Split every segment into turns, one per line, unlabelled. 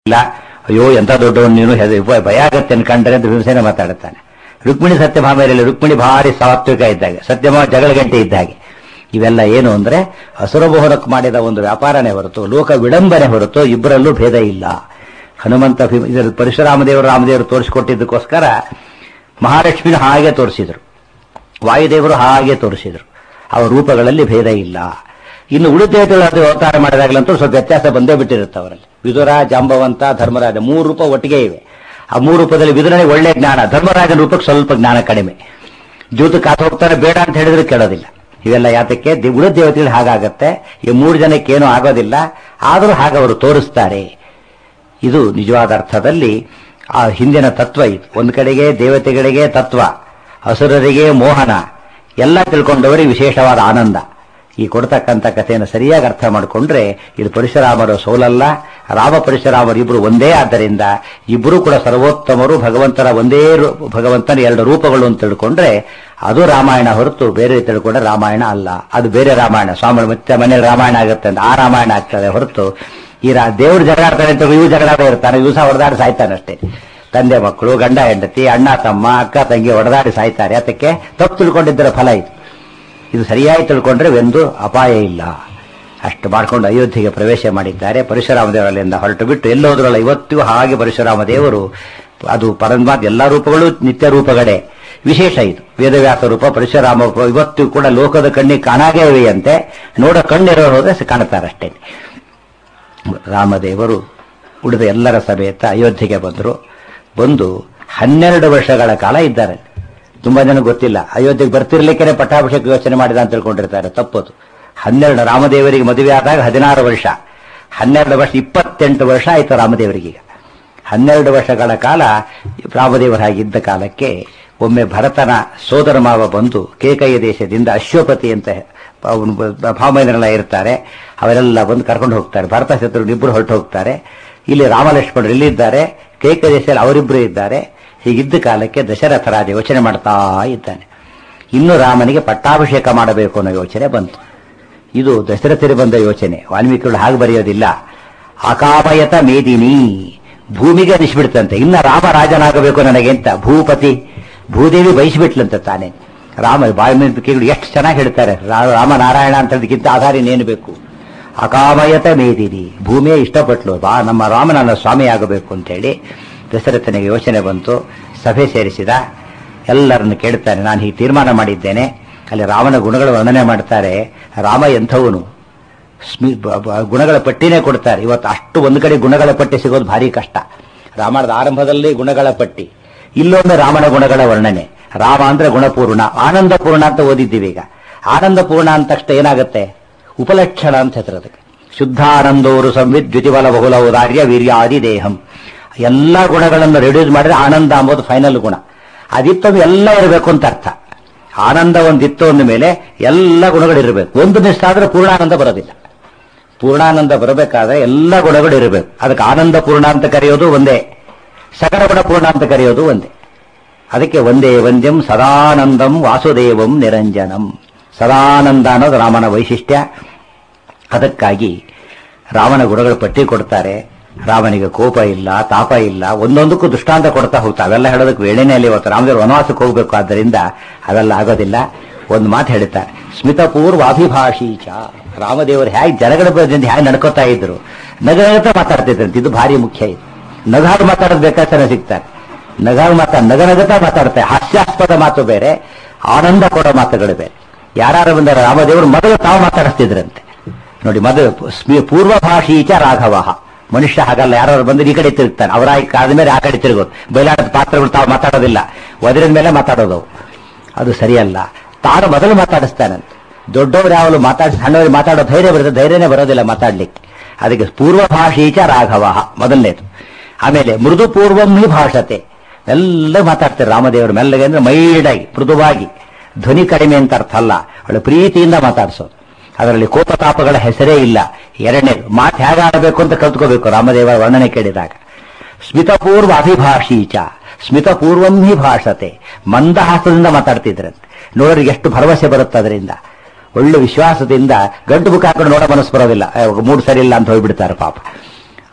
ಇಲ್ಲ ಅಯ್ಯೋ ಎಂತ ದೊಡ್ಡವನು ನೀನು ಹೆದ- ಭಯ- ಭಯ ಆಗತ್ತೆ ಅನ್ಕಂಡ್ರೆ ಅಂತ ಭೀಮಸೇನ ಮಾತಾಡುತ್ತಾನೆ ರುಕ್ಮಿಣಿ ಸತ್ಯಭಾಮೆಯಲ್ಲಿ ರುಕ್ಮಿಣಿ ಭಾರಿ ಸಾತ್ವಿಕ ಇದ್ದಾಗ ಸತ್ಯಭಾಮ ಜಗಳ ಗಂಟೆ ಇದ್ದಾಗೆ ಇವೆಲ್ಲ ಏನು ಅಂದ್ರೆ ಹಸುರಮೋಹನಕ್ಕೆ ಮಾಡಿದ ಒಂದು ವ್ಯಾಪಾರನೇ ಹೊರತು ಲೋಕ ವಿಡಂಬನೆ ಹೊರತು ಇಬ್ಬರಲ್ಲೂ ಭೇದ ಇಲ್ಲ ಹನುಮಂತ ಭೀಮ ಇದರಲ್ಲಿ ಪರಶುರಾಮದೇವರು ರಾಮದೇವರು ತೋರಿಸಿಕೊಟ್ಟಿದ್ದಕ್ಕೋಸ್ಕರ ಮಹಾಲಕ್ಷ್ಮಿನ ಹಾಗೆ ತೋರಿಸಿದರು ವಾಯುದೇವರು ಹಾಗೆ ತೋರಿಸಿದರು ಅವರ ರೂಪಗಳಲ್ಲಿ ಭೇದ ಇಲ್ಲ ಇನ್ನು ಉಳಿದೇವತೆಗಳು ಅದು ಅವತಾರ ಮಾಡಿದಾಗಲಂತೂ ಸ್ವಲ್ಪ ವ್ಯತ್ಯಾಸ ಬಂದೇ ಬಿಟ್ಟಿರುತ್ತೆ ಅವರಲ್ಲಿ ವಿದುರ ಜಾಂಬವಂತ ಧರ್ಮರಾಜ ಮೂರು ರೂಪ ಒಟ್ಟಿಗೆ ಇವೆ ಆ ಮೂರು ರೂಪದಲ್ಲಿ ವಿದುರನಿಗೆ ಒಳ್ಳೆ ಜ್ಞಾನ ಧರ್ಮರಾಜನ ರೂಪಕ್ಕೆ ಸ್ವಲ್ಪ ಜ್ಞಾನ ಕಡಿಮೆ ಜೂತು ಕಾತು ಹೋಗ್ತಾರೆ ಬೇಡ ಅಂತ ಹೇಳಿದ್ರೆ ಕೇಳೋದಿಲ್ಲ ಇವೆಲ್ಲ ಯಾತಕ್ಕೆ ದಿ- ಉಳಿದ ದೇವತೆಗಳು ಹಾಗಾಗತ್ತೆ ಈ ಮೂರು ಜನಕ್ಕೆ ಏನೂ ಆಗೋದಿಲ್ಲ ಆದರೂ ಹಾಗೆ ಅವರು ತೋರಿಸ್ತಾರೆ ಇದು ನಿಜವಾದ ಅರ್ಥದಲ್ಲಿ ಆ ಹಿಂದಿನ ತತ್ವ ಇದು ಒಂದು ಕಡೆಗೆ ದೇವತೆಗಳಿಗೆ ತತ್ವ ಹಸುರರಿಗೆ ಮೋಹನ ಎಲ್ಲ ತಿಳ್ಕೊಂಡವರಿಗೆ ವಿಶೇಷವಾದ ಆನಂದ ಈ ಕೊಡ್ತಕ್ಕಂಥ ಕಥೆಯನ್ನು ಸರಿಯಾಗಿ ಅರ್ಥ ಮಾಡಿಕೊಂಡ್ರೆ ಇದು ಪರಶುರಾಮರ ಸೋಲಲ್ಲ ರಾಮ ಪರಶುರಾಮರು ಇಬ್ಬರು ಒಂದೇ ಆದ್ದರಿಂದ ಇಬ್ಬರು ಕೂಡ ಸರ್ವೋತ್ತಮರು ಭಗವಂತನ ಒಂದೇ ರೂ- ಭಗವಂತನ ಎರಡು ರೂಪಗಳು ಅಂತ ತಿಳ್ಕೊಂಡ್ರೆ ಅದು ರಾಮಾಯಣ ಹೊರತು ಬೇರೆ ತಿಳ್ಕೊಂಡ್ರೆ ರಾಮಾಯಣ ಅಲ್ಲ ಅದು ಬೇರೆ ರಾಮಾಯಣ ಸ್ವಾಮಿ ಮತ್ತೆ ಮನೇಲಿ ರಾಮಾಯಣ ಆಗುತ್ತೆ ಅಂತ ಆ ರಾಮಾಯಣ ಆಗ್ತದೆ ಹೊರತು ಈ ರಾ ದೇವ್ರು ಜಗಳಾಡ್ತಾನೆ ಅಂತ ಇವು ಜಗಳಾಡೇ ಇರ್ತಾನೆ ಇವು ಸಹ ಹೊಡೆದಾಡಿ ಸಾಯ್ತಾನೆ ಅಷ್ಟೇ ತಂದೆ ಮಕ್ಕಳು ಗಂಡ ಹೆಂಡತಿ ಅಣ್ಣ ತಮ್ಮ ಅಕ್ಕ ತಂಗಿ ಹೊಡೆದಾಡಿ ಸಾಯ್ತಾರೆ ಅದಕ್ಕೆ ತಪ್ಪು ತಿಳ್ಕೊಂಡಿದ್ದರ ಫಲ ಇದು ಇದು ಸರಿಯಾಗಿ ತಿಳ್ಕೊಂಡ್ರೆ ಒಂದು ಅಪಾಯ ಇಲ್ಲ ಅಷ್ಟು ಮಾಡ್ಕೊಂಡು ಅಯೋಧ್ಯೆಗೆ ಪ್ರವೇಶ ಮಾಡಿದ್ದಾರೆ ಪರಶುರಾಮ ದೇವರಲ್ಲಿಂದ ಹೊರಟು ಬಿಟ್ಟು ಎಲ್ಲೋದ್ರಲ್ಲ ಇವತ್ತಿಗೂ ಹಾಗೆ ಪರಶುರಾಮ ದೇವರು ಅದು ಪರಮಾತ್ಮ ಎಲ್ಲ ರೂಪಗಳು ನಿತ್ಯ ರೂಪಗಳೇ ವಿಶೇಷ ಇದು ವೇದವ್ಯಾಸ ರೂಪ ಪರಶುರಾಮ ರೂಪ ಇವತ್ತು ಕೂಡ ಲೋಕದ ಕಣ್ಣಿಗೆ ಕಾಣಾಗೇ ಇವೆಯಂತೆ ನೋಡೋ ಕಣ್ಣಿರೋ ಹೋದ್ರೆ ಕಾಣುತ್ತಾರಷ್ಟೇ ರಾಮದೇವರು ಉಳಿದ ಎಲ್ಲರ ಸಮೇತ ಅಯೋಧ್ಯೆಗೆ ಬಂದರು ಬಂದು ಹನ್ನೆರಡು ವರ್ಷಗಳ ಕಾಲ ಇದ್ದಾರೆ ತುಂಬಾ ಜನ ಗೊತ್ತಿಲ್ಲ ಅಯೋಧ್ಯೆಗೆ ಬರ್ತಿರ್ಲಿಕ್ಕೆ ಪಟ್ಟಾಭಿಷೇಕ ಯೋಚನೆ ಮಾಡಿದ ಅಂತ ತಿಳ್ಕೊಂಡಿರ್ತಾರೆ ತಪ್ಪದು ಹನ್ನೆರಡು ರಾಮದೇವರಿಗೆ ಮದುವೆ ಆದಾಗ ಹದಿನಾರು ವರ್ಷ ಹನ್ನೆರಡು ವರ್ಷ ಇಪ್ಪತ್ತೆಂಟು ವರ್ಷ ಆಯಿತು ರಾಮದೇವರಿಗೀಗ ಹನ್ನೆರಡು ವರ್ಷಗಳ ಕಾಲ ರಾಮದೇವರಾಗಿದ್ದ ಕಾಲಕ್ಕೆ ಒಮ್ಮೆ ಭರತನ ಸೋದರ ಮಾವ ಬಂದು ಕೇಕಯ್ಯ ದೇಶದಿಂದ ಅಶ್ವಪತಿ ಅಂತ ಅವನು ಭಾಮೈದರೆಲ್ಲ ಇರ್ತಾರೆ ಅವರೆಲ್ಲ ಬಂದು ಕರ್ಕೊಂಡು ಹೋಗ್ತಾರೆ ಭರತ ಶತ್ರು ಇಬ್ಬರು ಹೊರಟು ಹೋಗ್ತಾರೆ ಇಲ್ಲಿ ರಾಮಲಕ್ಷ್ಮಣರು ಇಲ್ಲಿದ್ದಾರೆ ಕೇಕ ದೇಶದಲ್ಲಿ ಅವರಿಬ್ಬರು ಇದ್ದಾರೆ ಹೀಗಿದ್ದ ಕಾಲಕ್ಕೆ ದಶರಥ ರಾಜ ಯೋಚನೆ ಮಾಡ್ತಾ ಇದ್ದಾನೆ ಇನ್ನು ರಾಮನಿಗೆ ಪಟ್ಟಾಭಿಷೇಕ ಮಾಡಬೇಕು ಅನ್ನೋ ಯೋಚನೆ ಬಂತು ಇದು ದಶರಥರಿಗೆ ಬಂದ ಯೋಚನೆ ವಾಲ್ಮೀಕಿಗಳು ಹಾಗೆ ಬರೆಯೋದಿಲ್ಲ ಅಕಾಮಯತ ಮೇದಿನಿ ಭೂಮಿಗೆ ಅನಿಸ್ಬಿಡ್ತಂತೆ ಇನ್ನ ರಾಮ ರಾಜನಾಗಬೇಕು ನನಗೆ ಅಂತ ಭೂಪತಿ ಭೂದೇವಿ ಬಯಸಿಬಿಟ್ಲಂತೆ ತಾನೇ ರಾಮ ವಾಲ್ಮೀಕಿಗಳು ಎಷ್ಟು ಚೆನ್ನಾಗಿ ಹೇಳ್ತಾರೆ ರಾ- ರಾಮನಾರಾಯಣ ಅಂತ ಹೇಳೋದಕ್ಕಿಂತ ಆಧಾರ ಇನ್ನೇನು ಬೇಕು ಅಕಾಮಯತ ಮೇದಿನಿ ಭೂಮಿಯೇ ಇಷ್ಟಪಟ್ಲು ಬಾ ನಮ್ಮ ರಾಮ ನನ್ನ ಸ್ವಾಮಿ ಆಗಬೇಕು ಅಂತೇಳಿ ದಶರಥನಿಗೆ ಯೋಚನೆ ಬಂತು ಸಭೆ ಸೇರಿಸಿದ ಎಲ್ಲರನ್ನು ಕೇಳ್ತಾನೆ ನಾನು ಹೀಗೆ ತೀರ್ಮಾನ ಮಾಡಿದ್ದೇನೆ ಅಲ್ಲಿ ರಾಮನ ಗುಣಗಳ ವರ್ಣನೆ ಮಾಡ್ತಾರೆ ರಾಮ ಎಂಥವನು ಸ್ಮಿ ಬ- ಬ- ಗುಣಗಳ ಪಟ್ಟಿನೇ ಕೊಡ್ತಾರೆ ಇವತ್ತು ಅಷ್ಟು ಒಂದು ಕಡೆ ಗುಣಗಳ ಪಟ್ಟಿ ಸಿಗೋದು ಭಾರಿ ಕಷ್ಟ ರಾಮಾಯಣದ ಆರಂಭದಲ್ಲಿ ಗುಣಗಳ ಪಟ್ಟಿ ಇಲ್ಲೊಮ್ಮೆ ರಾಮನ ಗುಣಗಳ ವರ್ಣನೆ ರಾಮ ಅಂದ್ರೆ ಗುಣಪೂರ್ಣ ಆನಂದ ಪೂರ್ಣ ಅಂತ ಓದಿದ್ದೀವಿ ಈಗ ಆನಂದ ಪೂರ್ಣ ಅಂದ ತಕ್ಷಣ ಏನಾಗುತ್ತೆ ಉಪಲಕ್ಷಣ ಅಂತ ಹೆಸರು ಅದಕ್ಕೆ ಶುದ್ಧಾನಂದೋರು ಸಂವಿತ್ ದ್ವಿತಿಬಲ ಬಹುಲ ಔದಾರ್ಯ ವೀರ್ಯಾದಿ ದೇಹಂ ಎಲ್ಲ ಗುಣಗಳನ್ನು ರೆಡ್ಯೂಸ್ ಮಾಡಿದ್ರೆ ಆನಂದ ಅಂಬೋದು ಫೈನಲ್ ಗುಣ ಅದಿತ್ತದು ಎಲ್ಲ ಇರಬೇಕು ಅಂತ ಅರ್ಥ ಆನಂದ ಒಂದಿತ್ತು ಅಂದ ಮೇಲೆ ಎಲ್ಲ ಗುಣಗಳು ಇರಬೇಕು ಒಂದು ಮಿಸ್ ಆದ್ರೆ ಪೂರ್ಣಾನಂದ ಬರೋದಿಲ್ಲ ಪೂರ್ಣಾನಂದ ಬರಬೇಕಾದ್ರೆ ಎಲ್ಲ ಗುಣಗಳು ಇರಬೇಕು ಅದಕ್ಕೆ ಆನಂದ ಪೂರ್ಣ ಅಂತ ಕರೆಯೋದು ಒಂದೇ ಸಕಲ ಗುಣ ಪೂರ್ಣ ಅಂತ ಕರೆಯೋದು ಒಂದೇ ಅದಕ್ಕೆ ಒಂದೇ ವಂದ್ಯಂ ಸದಾನಂದಂ ವಾಸುದೇವಂ ನಿರಂಜನಂ ಸದಾನಂದ ಅನ್ನೋದು ರಾಮನ ವೈಶಿಷ್ಟ್ಯ ಅದಕ್ಕಾಗಿ ರಾಮನ ಗುಣಗಳ ಪಟ್ಟಿ ಕೊಡ್ತಾರೆ ರಾಮನಿಗೆ ಕೋಪ ಇಲ್ಲ ತಾಪ ಇಲ್ಲ ಒಂದೊಂದಕ್ಕೂ ದೃಷ್ಟಾಂತ ಕೊಡ್ತಾ ಹೋಗ್ತಾ ಅವೆಲ್ಲ ಹೇಳೋದಕ್ಕೆ ವೇಳೆನೇ ಅಲ್ಲಿ ಇವತ್ತು ರಾಮದೇವರು ವನವಾಸಕ್ಕೆ ಹೋಗ್ಬೇಕು ಆದ್ದರಿಂದ ಅವೆಲ್ಲ ಆಗೋದಿಲ್ಲ ಒಂದು ಮಾತು ಹೇಳ್ತಾರೆ ಸ್ಮಿತಪೂರ್ವ ಅಭಿಭಾಷೀಚ ರಾಮದೇವರು ಹೇಗೆ ಜನಗಳ ಬದಿಂದ ಹೇಗೆ ನಡ್ಕೋತಾ ಇದ್ರು ನಗನಗತ ಮಾತಾಡ್ತಿದ್ರಂತೆ ಇದು ಭಾರಿ ಮುಖ್ಯ ಇದು ನಗಾರು ಮಾತಾಡೋದು ಬೇಕಾದ್ರೆ ಸಿಗ್ತಾರೆ ನಗಾರು ಮಾತಾ ನಗನಗತ ಮಾತಾಡ್ತಾರೆ ಹಾಸ್ಯಾಸ್ಪದ ಮಾತು ಬೇರೆ ಆನಂದ ಕೊಡೋ ಮಾತುಗಳು ಬೇರೆ ಯಾರು ಬಂದರೆ ರಾಮದೇವರು ಮೊದಲು ತಾವು ಮಾತಾಡಿಸ್ತಿದ್ರಂತೆ ನೋಡಿ ಮೊದಲು ಸ್ಮಿ- ಪೂರ್ವಭಾಷೀಚ ರಾಘವ ಮನುಷ್ಯ ಹಾಗಲ್ಲ ಯಾರು ಬಂದ್ರೆ ಈ ಕಡೆ ತಿರುಗ್ತಾನೆ ಅವರ ಕಾದ ಮೇಲೆ ಆ ಕಡೆ ತಿರುಗೋದು ಬಯಲಾಟದ ಪಾತ್ರಗಳು ತಾವು ಮಾತಾಡೋದಿಲ್ಲ ಒದರಿನ ಮೇಲೆ ಮಾತಾಡೋದು ಅವು. ಅದು ಸರಿಯಲ್ಲ ತಾನು ಮೊದಲು ಮಾತಾಡಿಸ್ತಾನಂತೆ ದೊಡ್ಡವರು ಯಾವಾಗಲೂ ಮಾತಾಡಿಸಿ ಸಣ್ಣವರು ಮಾತಾಡೋ ಧೈರ್ಯ ಬರುತ್ತೆ ಧೈರ್ಯನೇ ಬರೋದಿಲ್ಲ ಮಾತಾಡ್ಲಿಕ್ಕೆ ಅದಕ್ಕೆ ಪೂರ್ವಭಾಷೀಚ ರಾಘವ ಮೊದಲನೇದು ಆಮೇಲೆ ಮೃದು ಪೂರ್ವಂ ಹಿ ಭಾಷತೆ ಎಲ್ಲ ಮಾತಾಡ್ತಾರೆ ರಾಮದೇವರು ಮೆಲ್ಲಗೆ ಅಂದ್ರೆ ಮೈಲ್ಡಾಗಿ ಮೃದುವಾಗಿ ಧ್ವನಿ ಕಡಿಮೆ ಅಂತ ಅರ್ಥ ಅಲ್ಲ ಅವಳು ಪ್ರೀತಿಯಿಂದ ಮಾತಾಡಿಸೋದು ಅದರಲ್ಲಿ ಕೋಪತಾಪಗಳ ಹೆಸರೇ ಇಲ್ಲ ಎರಡನೇದು ಮಾತು ಹೇಗೆ ಆಡಬೇಕು ಅಂತ ಕಲ್ತ್ಕೋಬೇಕು ರಾಮದೇವರ ವರ್ಣನೆ ಕೇಳಿದಾಗ ಸ್ಮಿತಪೂರ್ವ ಅಭಿಭಾಷೀಚ ಸ್ಮಿತಪೂರ್ವಂ ಹಿ ಭಾಷತೆ ಮಂದಹಾಸದಿಂದ ಮಾತಾಡ್ತಿದ್ರಂತೆ ನೋಡೋರಿಗೆ ಎಷ್ಟು ಭರವಸೆ ಬರುತ್ತೆ ಅದರಿಂದ ಒಳ್ಳೆ ವಿಶ್ವಾಸದಿಂದ ಗಂಟು ಮುಖ ಹಾಕೊಂಡು ನೋಡೋ ಮನಸ್ಸು ಬರೋದಿಲ್ಲ ಮೂಡ್ ಸರಿ ಇಲ್ಲ ಅಂತ ಹೋಗ್ಬಿಡ್ತಾರೆ ಪಾಪ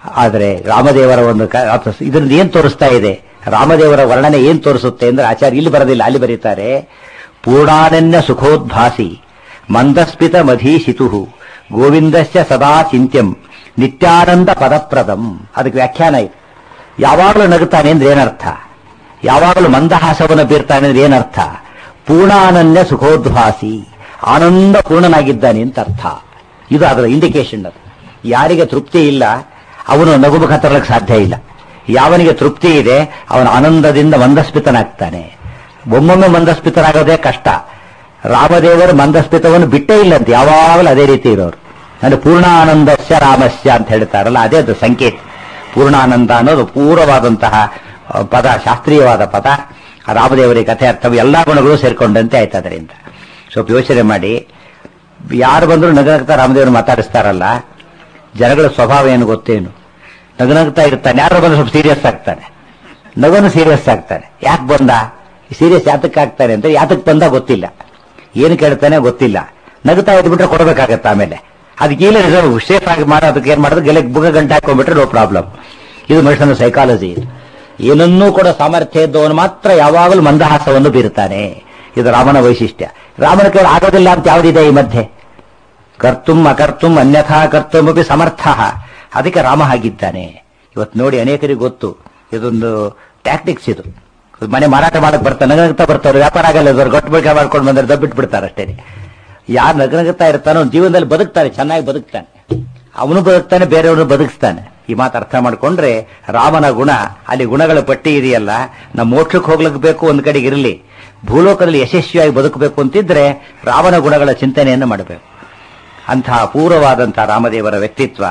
ಆದರೆ ರಾಮದೇವರ ಒಂದು ಕ- ಅಥ- ಇದರಿಂದ ಏನ್ ತೋರಿಸ್ತಾ ಇದೆ ರಾಮದೇವರ ವರ್ಣನೆ ಏನ್ ತೋರಿಸುತ್ತೆ ಅಂದ್ರೆ ಆಚಾರ್ಯ ಇಲ್ಲಿ ಬರೋದಿಲ್ಲ ಅಲ್ಲಿ ಬರೀತಾರೆ ಪೂರ್ಣಾನನ್ಯ ಸುಖೋದ್ಭಾಸಿ ಮಂದಸ್ಮಿತ ಮಧೀಶಿತು ಗೋವಿಂದಸ್ಯ ಸದಾ ಚಿಂತ್ಯಂ ನಿತ್ಯಾನಂದ ಪದಪ್ರದಂ ಅದಕ್ಕೆ ವ್ಯಾಖ್ಯಾನ ಇದೆ ಯಾವಾಗಲೂ ನಗುತ್ತಾನೆ ಅಂದ್ರೆ ಏನರ್ಥ ಯಾವಾಗಲೂ ಮಂದಹಾಸವನ್ನು ಬೀರ್ತಾನೆ ಅಂದ್ರೆ ಏನರ್ಥ ಪೂರ್ಣಾನನ್ಯ ಸುಖೋದ್ಭಾಸಿ ಆನಂದ ಪೂರ್ಣನಾಗಿದ್ದಾನೆ ಅಂತ ಅರ್ಥ ಇದು ಅದರ ಇಂಡಿಕೇಶನ್ ಅದು ಯಾರಿಗೆ ತೃಪ್ತಿ ಇಲ್ಲ ಅವನು ನಗುಮುಖ ತರಲಿಕ್ಕೆ ಸಾಧ್ಯ ಇಲ್ಲ ಯಾವನಿಗೆ ತೃಪ್ತಿ ಇದೆ ಅವನು ಆನಂದದಿಂದ ಮಂದಸ್ಮಿತನಾಗ್ತಾನೆ ಒಮ್ಮೊಮ್ಮೆ ಮಂದಸ್ಮಿತನಾಗೋದೇ ಕಷ್ಟ ರಾಮದೇವರು ಮಂದಸ್ಮಿತವನ್ನು ಬಿಟ್ಟೇ ಇಲ್ಲಂತೆ ಯಾವಾಗಲೂ ಅದೇ ರೀತಿ ಇರೋರು ಅಂದ್ರೆ ಪೂರ್ಣಾನಂದಸ್ಯ ರಾಮಸ್ಯ ಅಂತ ಹೇಳ್ತಾರಲ್ಲ ಅದೇ ಅದು ಸಂಕೇತ ಪೂರ್ಣಾನಂದ ಅನ್ನೋದು ಪೂರ್ವವಾದಂತಹ ಆ, ಪದ ಶಾಸ್ತ್ರೀಯವಾದ ಪದ ಆ ರಾಮದೇವರಿಗೆ ಕಥೆ ಅರ್ಥವು ಎಲ್ಲಾ ಗುಣಗಳು ಸೇರ್ಕೊಂಡಂತೆ ಆಯ್ತು ಅದರಿಂದ ಸ್ವಲ್ಪ ಯೋಚನೆ ಮಾಡಿ ಯಾರು ಬಂದರೂ ನಗನಗ್ತಾ ರಾಮದೇವರು ಮಾತಾಡಿಸ್ತಾರಲ್ಲ ಜನಗಳ ಸ್ವಭಾವ ಏನು ಗೊತ್ತೇನು ನಗನಗ್ತಾ ಇರ್ತಾನೆ ಯಾರು ಬಂದ್ರೆ ಸ್ವಲ್ಪ ಸೀರಿಯಸ್ ಆಗ್ತಾನೆ ನಗನು ಸೀರಿಯಸ್ ಆಗ್ತಾನೆ ಯಾಕೆ ಬಂದ ಸೀರಿಯಸ್ ಯಾತಕ್ಕೆ ಆಗ್ತಾನೆ ಅಂತ ಯಾತಕ್ಕೆ ಬಂದ ಗೊತ್ತಿಲ್ಲ ಏನು ಕೇಳ್ತಾನೆ ಗೊತ್ತಿಲ್ಲ ನಗುತ್ತಾ ಇದ್ಬಿಟ್ರೆ ಕೊಡಬೇಕಾಗತ್ತೆ ಆಮೇಲೆ ಅದಕ್ಕೆ ಇಲ್ಲ ರಿಸರ್ವ್ ಸೇಫ್ ಆಗಿ ಮಾಡೋ ಅದಕ್ಕೆ ಏನ್ ಮಾಡೋದು ಗೆಲೆ ಬುಗ ಗಂಟೆ ಹಾಕೊಂಡ್ಬಿಟ್ರೆ ನೋ ಪ್ರಾಬ್ಲಮ್ ಇದು ಮನುಷ್ಯನ ಸೈಕಾಲಜಿ ಇದು ಏನನ್ನೂ ಕೂಡ ಸಾಮರ್ಥ್ಯ ಇದ್ದವನು ಮಾತ್ರ ಯಾವಾಗಲೂ ಮಂದಹಾಸವನ್ನು ಬೀರುತ್ತಾನೆ ಇದು ರಾಮನ ವೈಶಿಷ್ಟ್ಯ ರಾಮನ ಕೈ ಆಗೋದಿಲ್ಲ ಅಂತ ಯಾವುದಿದೆ ಈ ಮಧ್ಯೆ ಕರ್ತುಂ ಅಕರ್ತುಂ ಅನ್ಯಥಾ ಕರ್ತುಮಪಿ ಸಮರ್ಥ ಅದಕ್ಕೆ ರಾಮ ಹಾಗಿದ್ದಾನೆ ಇವತ್ತು ನೋಡಿ ಅನೇಕರಿಗೆ ಗೊತ್ತು ಇದೊಂದು ಟ್ಯಾಕ್ಟಿಕ್ಸ್ ಇದು ಮನೆ ಮಾರಾಟ ಮಾಡಕ್ ಬರ್ತಾರೆ ನಗನಗ್ತಾ ಬರ್ತಾರೆ ವ್ಯಾಪಾರ ಆಗಲ್ಲ ಇವ್ರು ಗಟ್ಟು ಬಿಡ್ಕ ಮಾಡ್ಕೊಂಡು ಬಂದ್ರೆ ದಬ್ಬಿಟ್ಟು ಬಿಡ್ತಾರೆ ಅಷ್ಟೇ ಯಾರು ನಗನಗುತ್ತಾ ಇರ್ತಾನೋ ಅವ್ನು ಜೀವನದಲ್ಲಿ ಬದುಕ್ತಾನೆ ಚೆನ್ನಾಗಿ ಬದುಕ್ತಾನೆ ಅವನು ಬದುಕ್ತಾನೆ ಬೇರೆಯವನು ಬದುಕಿಸ್ತಾನೆ ಈ ಮಾತು ಅರ್ಥ ಮಾಡ್ಕೊಂಡ್ರೆ ರಾಮನ ಗುಣ ಅಲ್ಲಿ ಗುಣಗಳ ಪಟ್ಟಿ ಇದೆಯಲ್ಲ ನಮ್ಮ ಮೋಕ್ಷಕ್ಕೆ ಹೋಗ್ಲಿಕ್ಕೆ ಬೇಕು ಒಂದ್ ಕಡೆಗೆ ಇರಲಿ ಭೂಲೋಕದಲ್ಲಿ ಯಶಸ್ವಿಯಾಗಿ ಬದುಕಬೇಕು ಅಂತಿದ್ರೆ ರಾಮನ ಗುಣಗಳ ಚಿಂತನೆಯನ್ನು ಮಾಡಬೇಕು ಅಂತಹ ಅಪೂರ್ವವಾದಂತಹ ರಾಮದೇವರ ವ್ಯಕ್ತಿತ್ವ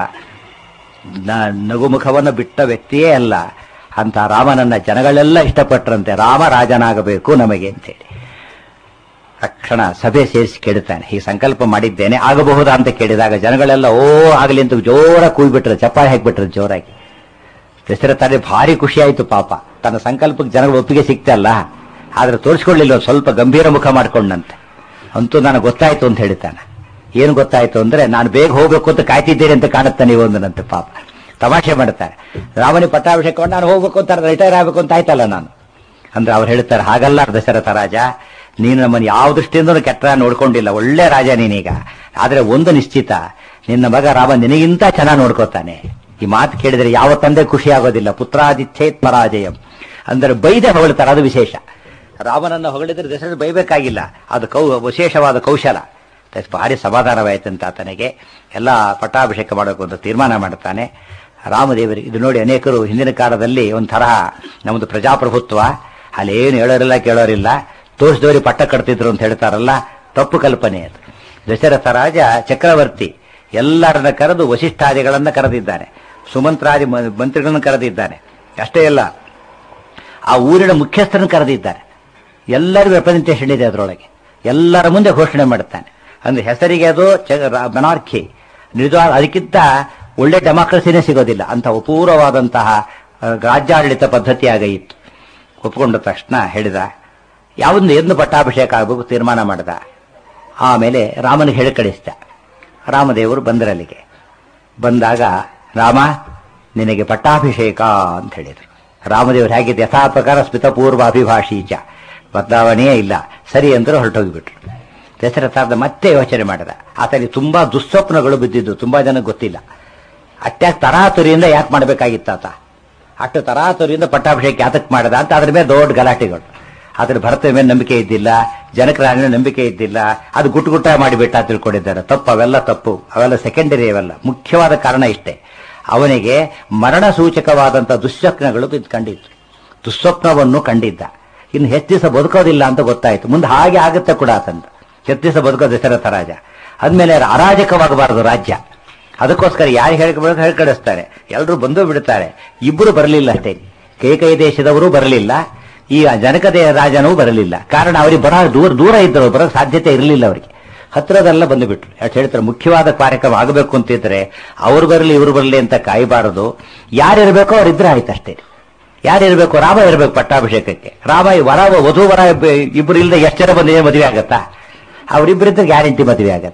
ನ- ನಗುಮುಖವನ್ನು ಬಿಟ್ಟ ವ್ಯಕ್ತಿಯೇ ಅಲ್ಲ ಅಂತ ರಾಮನನ್ನ ಜನಗಳೆಲ್ಲ ಇಷ್ಟಪಟ್ಟರಂತೆ ರಾಮ ರಾಜನಾಗಬೇಕು ನಮಗೆ ಅಂತೇಳಿ ತಕ್ಷಣ ಸಭೆ ಸೇರಿಸಿ ಕೇಳುತ್ತಾನೆ ಈ ಸಂಕಲ್ಪ ಮಾಡಿದ್ದೇನೆ ಆಗಬಹುದಾ ಅಂತ ಕೇಳಿದಾಗ ಜನಗಳೆಲ್ಲ ಓ ಆಗಲಿ ಅಂತ ಜೋರ ಕೂಯ್ಬಿಟ್ರು ಚಪ್ಪಾಳೆ ಹಾಕ್ಬಿಟ್ರು ಜೋರಾಗಿ ದಶರಥನೇ ಭಾರಿ ಖುಷಿ ಆಯ್ತು ಪಾಪ ತನ್ನ ಸಂಕಲ್ಪಕ್ಕೆ ಜನಗಳ ಒಪ್ಪಿಗೆ ಸಿಕ್ತಲ್ಲ ಆದ್ರೆ ತೋರಿಸ್ಕೊಳ್ಳಿಲ್ಲ ಸ್ವಲ್ಪ ಗಂಭೀರ ಮುಖ ಮಾಡ್ಕೊಂಡಂತೆ ಅಂತೂ ನನಗೆ ಗೊತ್ತಾಯ್ತು ಅಂತ ಹೇಳ್ತಾನೆ ಏನು ಗೊತ್ತಾಯ್ತು ಅಂದ್ರೆ ನಾನು ಬೇಗ ಹೋಗ್ಬೇಕು ಅಂತ ಕಾಯ್ತಿದ್ದೇನೆ ಅಂತ ಕಾಣುತ್ತಾನೆ ನೀವು ಒಂದನಂತೆ ಪಾಪ ತಮಾಷೆ ಮಾಡ್ತಾರೆ ರಾಮನಿ ಪಟ್ಟಾಭಿಷೇಕ ಮಾಡಿ ನಾನು ಹೋಗ್ಬೇಕು ಅಂತ ರಿಟೈರ್ ಆಗ್ಬೇಕು ಅಂತ ಆಯ್ತಲ್ಲ ನಾನು ಅಂದ್ರೆ ಅವ್ರು ಹೇಳ್ತಾರೆ ಹಾಗಲ್ಲ ದಶರಥ ರಾಜ ನೀನು ನಮ್ಮನ್ನು ಯಾವ ದೃಷ್ಟಿಯಿಂದ ಕೆಟ್ಟ ನೋಡ್ಕೊಂಡಿಲ್ಲ ಒಳ್ಳೆ ರಾಜ ನೀನೀಗ ಆದ್ರೆ ಒಂದು ನಿಶ್ಚಿತ ನಿನ್ನ ಮಗ ರಾಮ ನಿನಗಿಂತ ಚೆನ್ನಾಗಿ ನೋಡ್ಕೋತಾನೆ ಈ ಮಾತು ಕೇಳಿದ್ರೆ ಯಾವ ತಂದೆ ಖುಷಿ ಆಗೋದಿಲ್ಲ ಪುತ್ರಾದಿಚ್ಛೇತ್ ಪರಾಜಯಂ ಅಂದ್ರೆ ಬೈದೆ ಹೊಗಳ್ತಾರೆ ಅದು ವಿಶೇಷ ರಾಮನನ್ನ ಹೊಗಳಿದ್ರೆ ದಶರಥ ಬೈಬೇಕಾಗಿಲ್ಲ ಅದು ಕೌ ವಿಶೇಷವಾದ ಕೌಶಲ ಅದಕ್ಕೆ ಭಾರಿ ಸಮಾಧಾನವಾಯ್ತಂತ ಆತನಿಗೆ ಎಲ್ಲ ಪಟ್ಟಾಭಿಷೇಕ ಮಾಡಬೇಕು ಅಂತ ತೀರ್ಮಾನ ಮಾಡ್ತಾನೆ ರಾಮದೇವರಿಗೆ ಇದು ನೋಡಿ ಅನೇಕರು ಹಿಂದಿನ ಕಾಲದಲ್ಲಿ ಒಂಥರ ನಮ್ಮದು ಪ್ರಜಾಪ್ರಭುತ್ವ ಅಲ್ಲಿ ಏನು ಹೇಳೋರಿಲ್ಲ ಕೇಳೋರಿಲ್ಲ ತೋರಿಸಿದವರಿಗೆ ಪಟ್ಟ ಕಟ್ತಿದ್ರು ಅಂತ ಹೇಳ್ತಾರಲ್ಲ ತಪ್ಪು ಕಲ್ಪನೆ ಅದು ದಶರಥ ರಾಜ ಚಕ್ರವರ್ತಿ ಎಲ್ಲರನ್ನ ಕರೆದು ವಶಿಷ್ಠಾದಿಗಳನ್ನ ಕರೆದಿದ್ದಾನೆ ಸುಮಂತ್ರಾದಿ ಮ- ಮಂತ್ರಿಗಳನ್ನ ಕರೆದಿದ್ದಾನೆ ಅಷ್ಟೇ ಅಲ್ಲ ಆ ಊರಿನ ಮುಖ್ಯಸ್ಥರನ್ನು ಕರೆದಿದ್ದಾರೆ ಎಲ್ಲರಿಗೂ ರೆಪ್ರೆಸೆಂಟೇಷನ್ ಇದೆ ಅದರೊಳಗೆ ಎಲ್ಲರ ಮುಂದೆ ಘೋಷಣೆ ಮಾಡುತ್ತಾನೆ ಅಂದ್ರೆ ಹೆಸರಿಗೆ ಅದು ಮನಾರ್ಕಿ ನಿಜವಾದ ಅದಕ್ಕಿಂತ ಒಳ್ಳೆ ಡೆಮಾಕ್ರಸಿನೇ ಸಿಗೋದಿಲ್ಲ ಅಂತ ಅಪೂರ್ವವಾದಂತಹ ಆ, ರಾಜ್ಯಾಡಳಿತ ಪದ್ಧತಿ ಆಗೈತ್ತು ಒಪ್ಕೊಂಡ ತಕ್ಷಣ ಹೇಳಿದ ಯಾವೊಂದು ಎಂದು ಪಟ್ಟಾಭಿಷೇಕ ಆಗಬೇಕು ತೀರ್ಮಾನ ಮಾಡಿದ ಆಮೇಲೆ ರಾಮನಿಗೆ ಹೇಳಿ ಕಳಿಸಿದ ರಾಮದೇವರು ಬಂದರಲ್ಲಿಗೆ ಬಂದಾಗ ರಾಮ ನಿನಗೆ ಪಟ್ಟಾಭಿಷೇಕ ಅಂತ ಹೇಳಿದರು ರಾಮದೇವರು ಹೇಗಿದ್ದು ಯಥಾ ಪ್ರಕಾರ ಸ್ಮಿತಪೂರ್ವ ಅಭಿಭಾಷೀಚ ಬದಲಾವಣೆಯೇ ಇಲ್ಲ ಸರಿ ಅಂದರು ಹೊರಟೋಗಿಬಿಟ್ರು ದಶರಥಾರ್ಧ ಮತ್ತೆ ಯೋಚನೆ ಮಾಡಿದ ಆತನಿಗೆ ತುಂಬಾ ದುಸ್ವಪ್ನಗಳು ಬಿದ್ದಿದ್ದು ತುಂಬಾ ಜನ ಗೊತ್ತಿಲ್ಲ ಅಟ್ಯಾಕ್ ತರಾತುರಿಯಿಂದ ಯಾಕೆ ಮಾಡಬೇಕಾಗಿತ್ತ ಆತ ಅಷ್ಟು ತರಾತುರಿಯಿಂದ ಪಟ್ಟಾಭಿಷೇಕ ಯಾತಕ್ ಮಾಡದ ಅಂತ ಅದ್ರ ಮೇಲೆ ದೊಡ್ಡ ಗಲಾಟೆಗಳು ಅದ್ರ ಭರತ ಮೇಲೆ ನಂಬಿಕೆ ಇದ್ದಿಲ್ಲ ಜನಕರ ಮೇಲೆ ನಂಬಿಕೆ ಇದ್ದಿಲ್ಲ ಅದು ಗುಟ್ಟು ಗುಟ್ಟ ಮಾಡಿಬಿಟ್ಟ ಅಂತ ತಿಳ್ಕೊಂಡಿದ್ದಾರೆ ತಪ್ಪು ಅವೆಲ್ಲ ತಪ್ಪು ಅವೆಲ್ಲ ಸೆಕೆಂಡರಿ ಅವೆಲ್ಲ ಮುಖ್ಯವಾದ ಕಾರಣ ಇಷ್ಟೇ ಅವನಿಗೆ ಮರಣ ಸೂಚಕವಾದಂತಹ ದುಸ್ವಪ್ನಗಳು ಬಿದ್ದು ಕಂಡಿತ್ತು ದುಸ್ವಪ್ನವನ್ನು ಕಂಡಿದ್ದ ಇನ್ನು ಹೆಚ್ಚು ದಿವಸ ಬದುಕೋದಿಲ್ಲ ಅಂತ ಗೊತ್ತಾಯ್ತು ಮುಂದೆ ಹಾಗೆ ಆಗುತ್ತೆ ಕೂಡ ಆತಂದ ಹೆಚ್ಚು ದಿವಸ ಬದುಕೋ ದಶರಥ ರಾಜ ಆದ್ಮೇಲೆ ಅರಾಜಕವಾಗಬಾರದು ರಾಜ್ಯ ಅದಕ್ಕೋಸ್ಕರ ಯಾರು ಹೇಳ್ಕೊಬೇಕು ಹೇಳಿ ಕಳಿಸ್ತಾರೆ ಎಲ್ಲರೂ ಬಂದು ಬಿಡುತ್ತಾರೆ ಇಬ್ಬರು ಬರಲಿಲ್ಲ ಅಷ್ಟೇ ಕೈಕೈ ದೇಶದವರು ಬರಲಿಲ್ಲ ಈ ಜನಕದೇ ರಾಜನೂ ಬರಲಿಲ್ಲ ಕಾರಣ ಅವರಿಗೆ ಬರ ದೂರ ದೂರ ಇದ್ದರು ಬರೋ ಸಾಧ್ಯತೆ ಇರಲಿಲ್ಲ ಅವರಿಗೆ ಹತ್ರದೆಲ್ಲ ಬಂದು ಬಿಟ್ರು ಯಾಕೆ ಹೇಳ್ತಾರೆ ಮುಖ್ಯವಾದ ಕಾರ್ಯಕ್ರಮ ಆಗಬೇಕು ಅಂತಿದ್ರೆ ಅವ್ರು ಬರಲಿ ಇವ್ರು ಬರಲಿ ಅಂತ ಕಾಯಬಾರದು ಯಾರಿರ್ಬೇಕೋ ಅವ್ರಿದ್ರೆ ಆಯ್ತು ಅಷ್ಟೇ ಯಾರಿರ್ಬೇಕು ರಾಮ ಇರಬೇಕು ಪಟ್ಟಾಭಿಷೇಕಕ್ಕೆ ರಾಮ ಈ ವರ ವಧು ವರ ಇಬ್ಬ- ಇಬ್ರು ಇಲ್ಲದೆ ಎಷ್ಟು ಜನ ಬಂದಿದೆ ಮದುವೆ ಆಗತ್ತಾ ಅವರಿಬ್ಬರಿದ್ರೆ ಗ್ಯಾರಂಟಿ ಮದುವೆ ಆಗತ್ತೆ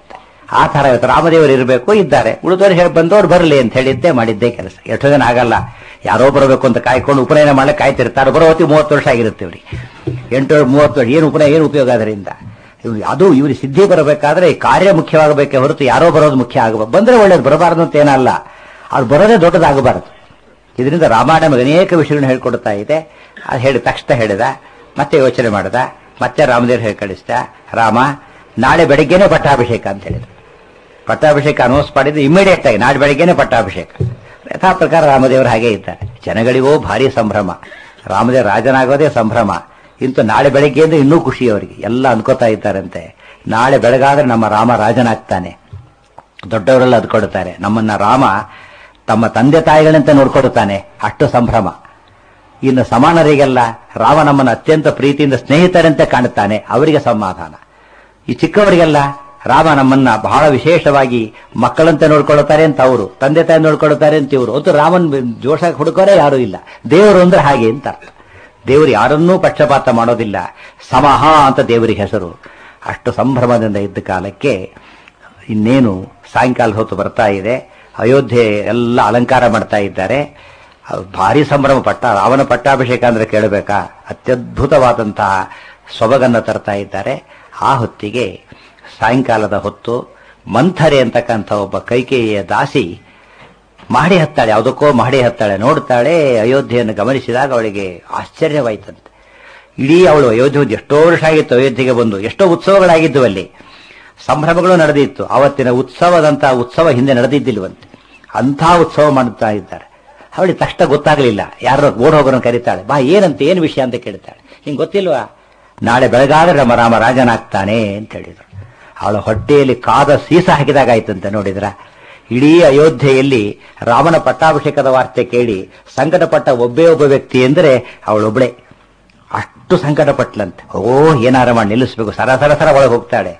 ಆ ತರ ಇವತ್ತು ರಾಮದೇವರು ಇರಬೇಕು ಇದ್ದಾರೆ ಉಳಿದವರು ಹೇಳಿ ಬಂದವರು ಬರಲಿ ಅಂತ ಹೇಳಿದ್ದೆ ಮಾಡಿದ್ದೆ ಕೆಲಸ ಎಷ್ಟೋ ಜನ ಆಗಲ್ಲ ಯಾರೋ ಬರಬೇಕು ಅಂತ ಕಾಯ್ಕೊಂಡು ಉಪನಯನ ಮಾಡಕ್ಕೆ ಕಾಯ್ತಿರ್ತಾರೆ ಬರೋ ಹೊತ್ತಿಗೆ ಮೂವತ್ತು ವರ್ಷ ಆಗಿರುತ್ತೆ ಇವ್ರಿಗೆ ಎಂಟು ಮೂವತ್ತು ವರ್ಷ ಏನು ಉಪನಯ ಏನು ಉಪಯೋಗ ಅದರಿಂದ ಇವ್ರಿಗೆ ಅದು ಇವ್ರಿಗೆ ಸಿದ್ಧಿ ಬರಬೇಕಾದ್ರೆ ಈ ಕಾರ್ಯ ಮುಖ್ಯವಾಗಬೇಕೆ ಹೊರತು ಯಾರೋ ಬರೋದು ಮುಖ್ಯ ಆಗಬಾರ್ದು ಬಂದ್ರೆ ಒಳ್ಳೇದು ಬರಬಾರದು ಅಂತ ಏನಲ್ಲ ಅದು ಬರೋದೇ ದೊಡ್ಡದಾಗಬಾರದು ಇದರಿಂದ ರಾಮಾಯಣ ನಮಗೆ ಅನೇಕ ವಿಷಯಗಳನ್ನ ಹೇಳ್ಕೊಡ್ತಾ ಇದೆ ಅದು ಹೇಳಿ ತಕ್ಷಣ ಹೇಳಿದ ಮತ್ತೆ ಯೋಚನೆ ಮಾಡಿದ ಮತ್ತೆ ರಾಮದೇವ್ರು ಹೇಳಿ ಕಳಿಸ್ದ ರಾಮ ನಾಳೆ ಬೆಳಗ್ಗೆನೆ ಪಟ್ಟಾಭಿಷೇಕ ಅಂತ ಹೇಳಿದ ಪಟ್ಟಾಭಿಷೇಕ ಅನೌನ್ಸ್ ಮಾಡಿದ್ದು ಇಮಿಡಿಯೇಟ್ ಆಗಿ ನಾಳೆ ಬೆಳಗ್ಗೆನೆ ಪಟ್ಟಾಭಿಷೇಕ ಯಥಾ ಪ್ರಕಾರ ರಾಮದೇವರು ಹಾಗೆ ಇದ್ದಾರೆ ಜನಗಳಿಗೂ ಭಾರಿ ಸಂಭ್ರಮ ರಾಮದೇವ್ ರಾಜನಾಗೋದೇ ಸಂಭ್ರಮ ಇಂತು ನಾಳೆ ಬೆಳಗ್ಗೆ ಅಂದ್ರೆ ಇನ್ನೂ ಖುಷಿ ಅವರಿಗೆ ಎಲ್ಲ ಅನ್ಕೋತಾ ಇದ್ದಾರಂತೆ ನಾಳೆ ಬೆಳಗಾದ್ರೆ ನಮ್ಮ ರಾಮ ರಾಜನಾಗ್ತಾನೆ ದೊಡ್ಡವರೆಲ್ಲ ಅದ್ಕೊಡುತ್ತಾರೆ ನಮ್ಮನ್ನ ರಾಮ ತಮ್ಮ ತಂದೆ ತಾಯಿಗಳಂತೆ ನೋಡ್ಕೊಡುತ್ತಾನೆ ಅಷ್ಟು ಸಂಭ್ರಮ ಇನ್ನು ಸಮಾನರಿಗೆಲ್ಲ ರಾಮ ನಮ್ಮನ್ನು ಅತ್ಯಂತ ಪ್ರೀತಿಯಿಂದ ಸ್ನೇಹಿತರಂತೆ ಕಾಣುತ್ತಾನೆ ಅವರಿಗೆ ಸಮಾಧಾನ ಈ ಚಿಕ್ಕವರಿಗೆಲ್ಲ ರಾಮ ನಮ್ಮನ್ನ ಬಹಳ ವಿಶೇಷವಾಗಿ ಮಕ್ಕಳಂತೆ ನೋಡ್ಕೊಳ್ಳುತ್ತಾರೆ ಅಂತ ಅವರು ತಂದೆ ತಾಯಿ ನೋಡ್ಕೊಳ್ಳುತ್ತಾರೆ ಅಂತ ಇವರು ಅಂತೂ ರಾಮನ್ ಜೋಶ ಹುಡುಕೋರೇ ಯಾರೂ ಇಲ್ಲ ದೇವರು ಅಂದ್ರೆ ಹಾಗೆ ಅಂತ ಅರ್ಥ ದೇವರು ಯಾರನ್ನೂ ಪಕ್ಷಪಾತ ಮಾಡೋದಿಲ್ಲ ಸಮಹ ಅಂತ ದೇವರಿಗೆ ಹೆಸರು ಅಷ್ಟು ಸಂಭ್ರಮದಿಂದ ಇದ್ದ ಕಾಲಕ್ಕೆ ಇನ್ನೇನು ಸಾಯಂಕಾಲ ಹೊತ್ತು ಬರ್ತಾ ಇದೆ ಅಯೋಧ್ಯೆ ಎಲ್ಲ ಅಲಂಕಾರ ಮಾಡ್ತಾ ಇದ್ದಾರೆ ಅದು ಭಾರಿ ಸಂಭ್ರಮ ಪಟ್ಟ ರಾವಣ ಪಟ್ಟಾಭಿಷೇಕ ಅಂದ್ರೆ ಕೇಳಬೇಕಾ ಅತ್ಯದ್ಭುತವಾದಂತಹ ಸೊಬಗನ್ನು ತರ್ತಾ ಇದ್ದಾರೆ ಆ ಹೊತ್ತಿಗೆ ಸಾಯಂಕಾಲದ ಹೊತ್ತು ಮಂಥರೆ ಅಂತಕ್ಕಂಥ ಒಬ್ಬ ಕೈಕೇಯಿಯ ದಾಸಿ ಮಾಡಿ ಹತ್ತಾಳೆ ಯಾವುದಕ್ಕೋ ಮಾಡಿ ಹತ್ತಾಳೆ ನೋಡ್ತಾಳೆ ಅಯೋಧ್ಯೆಯನ್ನು ಗಮನಿಸಿದಾಗ ಅವಳಿಗೆ ಆಶ್ಚರ್ಯವಾಯ್ತಂತೆ ಇಡೀ ಅವಳು ಅಯೋಧ್ಯೆ ಹೋಗಿ ಎಷ್ಟೋ ವರ್ಷ ಆಗಿತ್ತು ಅಯೋಧ್ಯೆಗೆ ಬಂದು ಎಷ್ಟೋ ಉತ್ಸವಗಳಾಗಿದ್ದು ಅಲ್ಲಿ ಸಂಭ್ರಮಗಳು ನಡೆದಿತ್ತು ಅವತ್ತಿನ ಉತ್ಸವದಂತ ಉತ್ಸವ ಹಿಂದೆ ನಡೆದಿದ್ದಿಲ್ವಂತೆ ಅಂಥ ಉತ್ಸವ ಮಾಡುತ್ತಾ ಇದ್ದಾರೆ ಅವಳಿಗೆ ತಕ್ಷಣ ಗೊತ್ತಾಗಲಿಲ್ಲ ಯಾರೋ ಓಡ್ ಹೋಗೋರನ್ನು ಕರೀತಾಳೆ ಬಾ ಏನಂತ ಏನು ವಿಷಯ ಅಂತ ಕೇಳ್ತಾಳೆ ಹಿಂಗೆ ಗೊತ್ತಿಲ್ವಾ ನಾಳೆ ಬೆಳಗಾದ್ರೆ ನಮ್ಮ ರಾಮ ರಾಜನಾಗ್ತಾನೆ ಅಂತ ಹೇಳಿದ್ರು ಅವಳ ಹೊಟ್ಟೆಯಲ್ಲಿ ಕಾದ ಸೀಸ ಹಾಕಿದಾಗ ಆಯ್ತಂತೆ ನೋಡಿದ್ರ ಇಡೀ ಅಯೋಧ್ಯೆಯಲ್ಲಿ ರಾಮನ ಪಟ್ಟಾಭಿಷೇಕದ ವಾರ್ತೆ ಕೇಳಿ ಸಂಕಟಪಟ್ಟ ಒಬ್ಬೇ ಒಬ್ಬ ವ್ಯಕ್ತಿ ಎಂದರೆ ಅವಳೊಬ್ಬಳೆ ಅಷ್ಟು ಸಂಕಟ ಪಟ್ಲಂತೆ ಓ ಏನಾರ ಮಾಡಿ ನಿಲ್ಲಿಸ್ಬೇಕು ಸರ ಸರ ಸರ ಒಳಗೆ ಹೋಗ್ತಾಳೆ